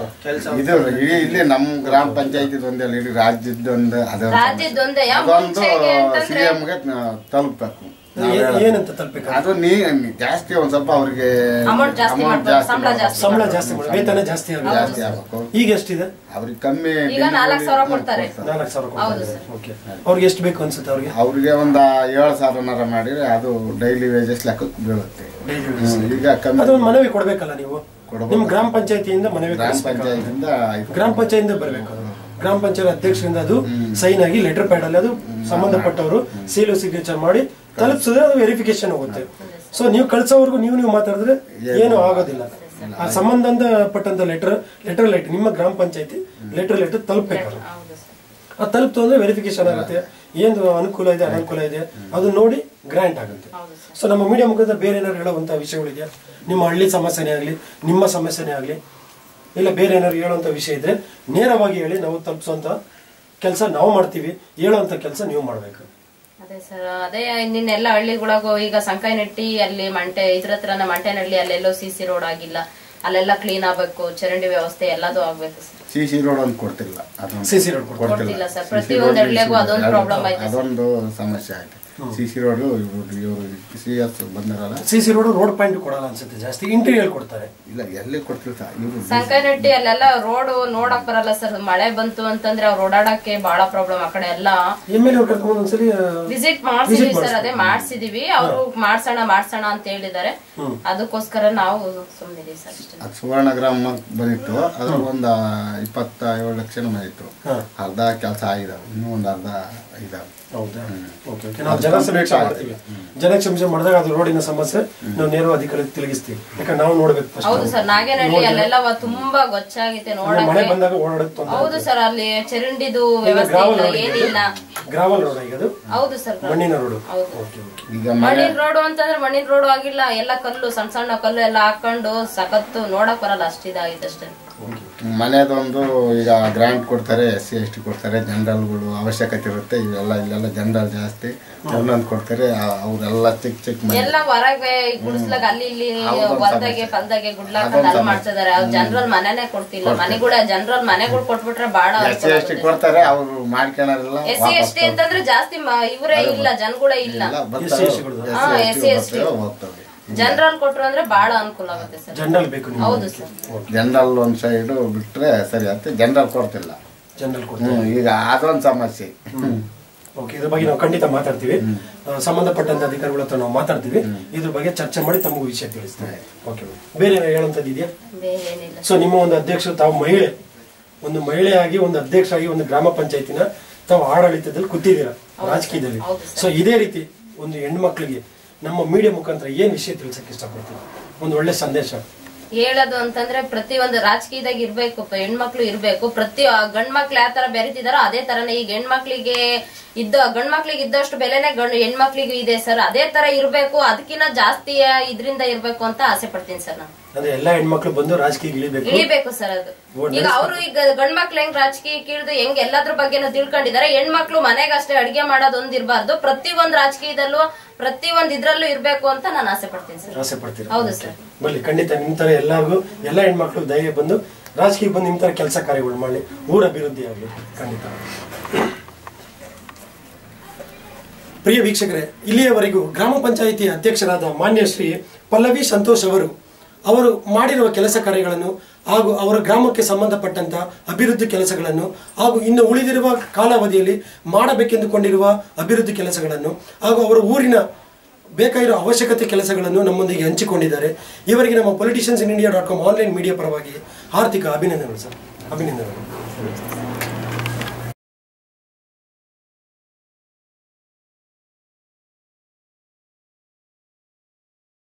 ಇದು ಇಡೀ ಇಲ್ಲಿ ನಮ್ಮ ಗ್ರಾಮ ಪಂಚಾಯತಿ ಒಂದೇ ಇಡೀ ರಾಜ್ಯದ ಒಂದು ಅದು ರಾಜ್ಯದೊಂದೇ ಅದೊಂದು ಮುಂಚೆಗೆ ಸಿ ಅಂತಂದ್ರೆ ಎಂಗೆ ತಲುಪಬೇಕು ಏನ್- ಏನಂತ ತಲುಪಬೇಕು ಅದು ನೀ ಜಾಸ್ತಿ ಒಂದ್ ಸ್ವಲ್ಪ ಅವ್ರಿಗೆ ಅಮೌಂಟ್ ಜಾಸ್ತಿ amount ಮಾಡ್ಬೇಕು ಜಾಸ್ತಿ ಸಂಬಳ ಮಾಡ್ಬೇಕು. ಜಾಸ್ತಿ ಸಂಬಳ ಜಾಸ್ತಿ ಮಾಡಿ ವೇತನ ಜಾಸ್ತಿ ಆಗುತ್ತೆ ಜಾಸ್ತಿ ಆಗ್ಬೇಕು ಈಗ ಎಷ್ಟಿದೆ ಅವ್ರಿಗೆ ಕಮ್ಮಿ ಈಗ ನಾಲ್ಕು ಸಾವಿರ ಕೊಡ್ತಾರೆ ನಾಲ್ಕು ಸಾವಿರ ಹೌದು ಕೊಡ್ತಾರೆ ಓಕೆ ಅವ್ರಿಗೆ ಎಷ್ಟು ಬೇಕು ಅನ್ಸುತ್ತೆ ಅವ್ರಿಗೆ ಅವ್ರಿಗೆ ಒಂದ್ ಏಳು ಸಾವಿರನಾರ ಮಾಡಿದ್ರೆ ಅದು ಡೈಲಿ ವೇಜಸ್ ಲೆಕ್ಕಕ್ಕೆ ಬೀಳುತ್ತೆ ಹ್ಮ್, ಈಗ ಕಮ್ಮಿ ಅದೊಂದು ಮನವಿ ಕೊಡ್ಬೇಕಲ್ಲ ನೀವು ಕೊಡ್ಬೇಕು. ನಿಮ್ ಗ್ರಾಮ ಪಂಚಾಯತಿಯಿಂದ ಮನವಿ ಗ್ರಾಮ ಕಳಿಸ್ಬೇಕು. ಪಂಚಾಯತಿಂದ ಗ್ರಾಮ ಪಂಚಾಯತಿಂದ ಬರಬೇಕು ಅದು ಗ್ರಾಮ ಪಂಚಾಯತ್ ಅಧ್ಯಕ್ಷರಿಂದ ಅದು ಸೈನ್ ಆಗಿ ಲೆಟರ್ ಪ್ಯಾಡ್ ಅಲ್ಲಿ ಅದು ಸಂಬಂಧಪಟ್ಟವರು ಸೀಲು ಸಿಗ್ನೇಚರ್ ಮಾಡಿ ತಲುಪಿಸಿದ್ರೆ ಅದು ವೆರಿಫಿಕೇಶನ್ ಹೋಗುತ್ತೆ ಸೊ ನೀವು ಕಳ್ಸೋವರೆಗೂ ನೀವು ನೀವು ಮಾತಾಡಿದ್ರೆ ಏನು ಆಗೋದಿಲ್ಲ ಆ ಸಂಬಂಧಪಟ್ಟಂತ ಲೆಟರ್ ಲೆಟರ್ ಲೆಟರ್ ನಿಮ್ಮ ಗ್ರಾಮ ಪಂಚಾಯತಿ ಲೆಟರ್ ಲೆಟರ್ ತಲುಪಬೇಕು ಅದು. ಹೌದು ಸರ್ ಅದು ತಲುಪ್ತು ಅಂದ್ರೆ ವೆರಿಫಿಕೇಶನ್ ಆಗುತ್ತೆ ಏನು ಅನುಕೂಲ ಇದೆ ಅನಾನುಕೂಲ ಇದೆ ಅದು ನೋಡಿ ಗ್ರಾಂಟ್ ಆಗುತ್ತೆ ಸೊ ನಮ್ಮ ಮೀಡಿಯಾ ಮುಖಾಂತರ ಬೇರೆ ಏನಾದ್ರು ಹೇಳುವಂತ ವಿಷಯಗಳಿದೆಯಾ ನಿಮ್ಮ ಹಳ್ಳಿ ಸಮಸ್ಯೆನೇ ಆಗಲಿ ನಿಮ್ಮ ಸಮಸ್ಯೆನೇ ಆಗಲಿ ಇಲ್ಲ ಬೇರೆ ಏನಾದ್ರು ಹೇಳುವಂತ ವಿಷಯ ಇದ್ರೆ ನೇರವಾಗಿ ಹೇಳಿ ನಾವು ತಲುಪಿಸುವಂತ ಕೆಲಸ ನಾವು ಮಾಡ್ತೀವಿ ಹೇಳುವಂತ ಕೆಲಸ ನೀವು ಮಾಡಬೇಕು ಅದೇ ಸರ್ ಅದೇ ಇನ್ನೆಲ್ಲ ಹಳ್ಳಿಗಳಾಗು ಈಗ ಸಂಕೈನಟ್ಟಿ ಅಲ್ಲಿ ಮಂಟೆ ಇದ್ರ ಹತ್ರನ ಮಂಟೆನಹಳ್ಳಿ ಅಲ್ಲೆಲ್ಲೋ ಸಿ ಸಿ ರೋಡ್ ಆಗಿಲ್ಲ ಅಲ್ಲೆಲ್ಲ ಕ್ಲೀನ್ ಆಗ್ಬೇಕು ಚರಂಡಿ ವ್ಯವಸ್ಥೆ ಎಲ್ಲದೂ ಆಗ್ಬೇಕು ಸರ್ ಸಿ ಸಿ ರೋಡ್ ಒಂದು ಕೊಡ್ತಿಲ್ಲ ಅದೊಂದು ಸಿ ಸಿ ರೋಡ್ ಕೊಡ್ತಿಲ್ಲ ಸರ್ ಪ್ರತಿಯೊಂದು ಹಳ್ಳಿಯಾಗೂ ಅದೊಂದು ಪ್ರಾಬ್ಲಮ್ ಐತೆ ಸರ್ ಅದೊಂದು ಸಮಸ್ಯೆ ಆಯ್ತು ಸಿ ಸಿ ರೋಡ್ ಇವರು ಸಿ ಎಸ್ ಬಂದಿರಲ್ಲ C C road road point ಕೊಡಲ್ಲ ಅನ್ಸುತ್ತೆ ಜಾಸ್ತಿ ಇಂಟೀರಿಯರ್ ಕೊಡ್ತಾರೆ ಇಲ್ಲ ಎಲ್ಲಿ ಕೊಡ್ತಿಲ್ಲ ಇವರು ಸಂಕೈನಟ್ಟಿ ಅಲ್ಲೆಲ್ಲ ರೋಡ್ ನೋಡಕ್ ಬರಲ್ಲ ಸರ್ ಮಳೆ ಬಂತು ಅಂತಂದ್ರೆ ಅವ್ರು ಓಡಾಡಕ್ಕೆ ಬಹಳ ಪ್ರಾಬ್ಲಮ್ ಆ ಕಡೆ ಎಲ್ಲ ಎಮ್ ಎಲ್ ಎ ಕರ್ಕೊಂಡು ಒಂದ್ಸಲಿ ವಿಸಿಟ್ ಮಾಡ್ಸಿದೀವಿ ಸರ್ ಅದೇ ಮಾಡ್ಸಿದೀವಿ ಅವರು ಮಾಡ್ಸೋಣ ಮಾಡ್ಸೋಣ ಅಂತ ಹೇಳಿದ್ದಾರೆ ಅದಕ್ಕೋಸ್ಕರ ನಾವು ಸುಮ್ಮನಿದೀವಿ ಸರ್ ಅಷ್ಟೇ ಅದು ಸುವರ್ಣ ಗ್ರಾಮ ಬಂದಿತ್ತು ಅದ್ರ ಒಂದು ಇಪ್ಪತ್ತ ಏಳು ಲಕ್ಷ ಬಂದಿತ್ತು ಹಾ. ಅರ್ಧ ಕೆಲಸ ಆಗಿದಾವೆ ಇನ್ನೂ ಒಂದು ಅರ್ಧ ಇದಾವೆ ಹೌದಾ ಓಕೆ ಓಕೆ ನಾವು ಜನ ಸಮೀಕ್ಷೆ ಮಾಡ್ತೀವಿ ಜನ ಸಮೀಕ್ಷೆ ಮಾಡಿದಾಗ ಅದು ರೋಡಿನ ಸಮಸ್ಯೆ ನಾವು ನೇರವಾಗಿ ಅಧಿಕಾರಿಗೆ ತಿಳಿಗಿಸ್ತೀವಿ ಯಾಕಂದ್ರೆ ನಾವು ನೋಡ್ಬೇಕು ಫಸ್ಟ್ ಹೌದು ಸರ್ ನಾಗೇನಹಳ್ಳಿ ಅಲ್ಲೆಲ್ಲ ವ- ತುಂಬಾ ಗೊಚ್ಚಾಗೈತೆ ಮಳೆ ನೋಡಕ್ಕೆ ಬಂದಾಗ ಓಡಾಡಕ್ಕೆ ತೊಂದರೆ ಹೌದು ಸರ್ ಅಲ್ಲಿ ಚರಂಡಿದು ವ್ಯವಸ್ಥೆ ಗ್ರಾವಲ್ ಇಲ್ಲ ರೋಡ್ ಏನಿಲ್ಲ ಗ್ರಾವಲ್ ರೋಡ್ ಈಗ ಅದು ಹೌದು ಸರ್ ಮಣ್ಣಿನ ರೋಡು ಹೌದು ಓಕೆ ಓಕೆ ಈಗ ಮನೆ ಮಣ್ಣಿನ ರೋಡು ಅಂತಂದ್ರೆ ಮಣ್ಣಿನ ರೋಡು ಆಗಿಲ್ಲ ಎಲ್ಲ ಕಲ್ಲು ಸಣ್ಣ ಸಣ್ಣ ಕಲ್ಲು ಎಲ್ಲ ಹಾಕೊಂಡು ಸಖತ್ತು ನೋಡಕ್ ಬರಲ್ಲ ಅಷ್ಟಿದಾಗಿದೆ ಅಷ್ಟೇ ಮನೆದೊಂದು ಈಗ ಗ್ರಾಂಟ್ ಕೊಡ್ತಾರೆ ಎಸ್ ಸಿ ಎಸ್ ಟಿ ಕೊಡ್ತಾರೆ ಜನರಲ್ಗಳು ಅವಶ್ಯಕತೆ ಇರುತ್ತೆ ಇವೆಲ್ಲ ಇಲ್ಲೆಲ್ಲ ಜನರಲ್ ಜಾಸ್ತಿ ಒಂದೊಂದು ಕೊಡ್ತಾರೆ ಆ- ಅವರೆಲ್ಲ ಚಿಕ್ಕ ಚಿಕ್ಕ ಮನೆ ಎಲ್ಲ ಹೊರಗೆ ಗುಡಿಸ್ಲಾಗ ಅಲ್ಲಿ ಇಲ್ಲಿ ಹೌದೊಂದ್ ಹೊಲ್ದಾಗೆ ಪಲ್ದಾಗೆ ಗುಡ್ಲಾಕಂಡ್ ಅಲ್ಲಿ ಮಾಡ್ತಿದಾರೆ ಅವ್ರು ಜನರಲ್ ಮನೆನೇ ಕೊಡ್ತಿಲ್ಲ ಮನೆಗಳ ಜನರಲ್ ಮನೆಗಳು ಕೊಟ್ಬಿಟ್ರೆ ಬಾಳ ಎಸ್ ಸಿ ಎಸ್ ಟಿ ಕೊಡ್ತಾರೆ ಅವರು ಮಾಡ್ಕೊಳೋರಿಲ್ಲ ಎಸ್ ಸಿ ಎಸ್ ಟಿ ಅಂತಂದ್ರೆ ಜಾಸ್ತಿ ಮ- ಇವರೇ ಇಲ್ಲ ಜನಗಳೇ ಇಲ್ಲ ಎಲ್ಲ ಬರ್ತಾರೆ ಹಾ, SC, ST. ಹೋಗ್ತವೆ ಜನರಲ್ ಕೊಟ್ರು ಅಂದ್ರೆ ಬಹಳ ಅನುಕೂಲ ಆಗುತ್ತೆ ಸರ್ ಜನರಲ್ ಬೇಕು ನಿಮ್ಗೆ ಹೌದು ಸರ್ ಜನರಲ್ ಒಂದು ಸೈಡು ಬಿಟ್ರೆ ಸರಿ ಆಗುತ್ತೆ ಜನರಲ್ ಕೊಡ್ತಿಲ್ಲ ಜನರಲ್ ಕೊಡ್ತೀವಿ ಹ್ಮ್ ಈಗ ಅದೊಂದು ಸಮಸ್ಯೆ ಓಕೆ ಇದ್ರ ಬಗ್ಗೆ ನಾವು ಖಂಡಿತ ಮಾತಾಡ್ತೀವಿ ಆ, ಸಂಬಂಧಪಟ್ಟಂತ ಅಧಿಕಾರಿಗಳ ಹತ್ರ ನಾವು ಮಾತಾಡ್ತೀವಿ ಇದ್ರ ಬಗ್ಗೆ ಚರ್ಚೆ ಮಾಡಿ ತಮಗೂ ವಿಷಯ ತಿಳಿಸ್ತೀವಿ ಓಕೆ ಬೇರೆ ಏನಾದ್ರು ಹೇಳುವಂಥದ್ದು ಇದೆಯಾ ಬೇರೆ ಏನಿಲ್ಲ ಸೊ ನಿಮ್ಮ ಒಂದು ಅಧ್ಯಕ್ಷರು ತಾವು ಮಹಿಳೆ ಒಂದು ಮಹಿಳೆಯಾಗಿ ಒಂದು ಅಧ್ಯಕ್ಷರಾಗಿ ಒಂದು ಗ್ರಾಮ ಪಂಚಾಯತಿನ ತಾವು ಆಡಳಿತದಲ್ಲಿ ಕೂತಿದ್ದೀರಾ ರಾಜಕೀಯದಲ್ಲಿ ಹೌದು ಸೊ ಇದೇ ರೀತಿ ಒಂದು ಹೆಣ್ಮಕ್ಳಿಗೆ ನಮ್ಮ ಮೀಡಿಯಾ ಮುಖಾಂತರ ಏನ್ ವಿಷಯ ತಿಳಿಸಕ್ಕೆ ಇಷ್ಟಪಡ್ತೀವಿ ಒಂದು ಒಳ್ಳೆ ಸಂದೇಶ ಹೇಳೋದು ಅಂತಂದ್ರೆ ಪ್ರತಿ ಒಂದು ರಾಜಕೀಯದಾಗ ಇರ್ಬೇಕು ಪ- ಹೆಣ್ಮಕ್ಳು ಇರ್ಬೇಕು ಪ್ರತಿ ಆ ಗಂಡ್ಮಕ್ಳು ಯಾವ ತರ ಬೆರಿತಿದಾರೋ ಅದೇ ತರನೇ ಈಗ ಹೆಣ್ಮಕ್ಳಿಗೆ ಇದ್ದ ಗಂಡ್ಮಕ್ಳಿಗೆ ಇದ್ದಷ್ಟು ಬೆಲೆನೆ ಗಂಡ್ ಹೆಣ್ಮಕ್ಳಿಗೂ ಇದೆ ಸರ್ ಅದೇ ತರ ಇರ್ಬೇಕು ಅದಕ್ಕಿಂತ ಜಾಸ್ತಿ ಇದ್ರಿಂದ ಇರ್ಬೇಕು ಅಂತ ಆಸೆ ಪಡ್ತೀನಿ ಸರ್ ನಾನು ಅಂದ್ರೆ ಎಲ್ಲಾ ಹೆಣ್ಮಕ್ಳು ಬಂದು ರಾಜಕೀಯ ಇಳಿಬೇಕು ಇಳಿಬೇಕು ಸರ್ ಅದು ಈಗ ಅವರು ಈಗ ಗಂಡ್ಮಕ್ಳು ಹೆಂಗ್ ರಾಜಕೀಯ ಕೀಳ್ದು ಹೆಂಗ್ ಎಲ್ಲದ್ರ ಬಗ್ಗೆನೂ ತಿಳ್ಕೊಂಡಿದ್ದಾರೆ ಹೆಣ್ಮಕ್ಳು ಮನೆಗಷ್ಟೇ ಅಡಿಗೆ ಮಾಡೋದು ಒಂದ್ ಇರ್ಬಾರ್ದು ಪ್ರತಿ ಒಂದ್ ರಾಜಕೀಯದಲ್ಲೂ ಪ್ರತಿ ಒಂದ್ ಇದ್ರಲ್ಲೂ ಇರ್ಬೇಕು ಅಂತ ನಾನು ಆಸೆ ಪಡ್ತೀನಿ ಸರ್ ಆಸೆ ಪಡ್ತೀರಾ ಹೌದು ಸರ್ ಬಲ್ಲಿ ಖಂಡಿತ ನಿಮ್ ತರ ಎಲ್ಲಾರ್ಗು ಎಲ್ಲ ಹೆಣ್ಮಕ್ಳು ಧೈರ್ಯ ಬಂದು ರಾಜಕೀಯ ಬಂದು ನಿಮ್ ತರ ಕೆಲಸ ಕಾರ್ಯಗಳು ಮಾಡಿ ಊರ ಅಭಿವೃದ್ಧಿ ಆಗಲಿ ಖಂಡಿತ ಪ್ರಿಯ ವೀಕ್ಷಕರೇ ಇಲ್ಲಿಯವರೆಗೂ ಗ್ರಾಮ ಪಂಚಾಯಿತಿ ಅಧ್ಯಕ್ಷರಾದ ಮಾನ್ಯ ಶ್ರೀ ಪಲ್ಲವಿ ಸಂತೋಷ್ ಅವರು ಅವರು ಮಾಡಿರುವ ಕೆಲಸ ಕಾರ್ಯಗಳನ್ನು ಹಾಗೂ ಅವರ ಗ್ರಾಮಕ್ಕೆ ಸಂಬಂಧಪಟ್ಟಂತ ಅಭಿವೃದ್ಧಿ ಕೆಲಸಗಳನ್ನು ಹಾಗೂ ಇನ್ನು ಉಳಿದಿರುವ ಕಾಲಾವಧಿಯಲ್ಲಿ ಮಾಡಬೇಕೆಂದುಕೊಂಡಿರುವ ಅಭಿವೃದ್ಧಿ ಕೆಲಸಗಳನ್ನು ಹಾಗೂ ಅವರ ಊರಿನ ಬೇಕಾಗಿರೋ ಅವಶ್ಯಕತೆ ಕೆಲಸಗಳನ್ನು ನಮ್ಮೊಂದಿಗೆ ಹಂಚಿಕೊಂಡಿದ್ದಾರೆ ಇವರಿಗೆ ನಮ್ಮ politicians in India dot com online media ಪರವಾಗಿ ಆರ್ಥಿಕ ಅಭಿನಂದನೆಗಳು ಸರ್ ಅಭಿನಂದನೆಗಳು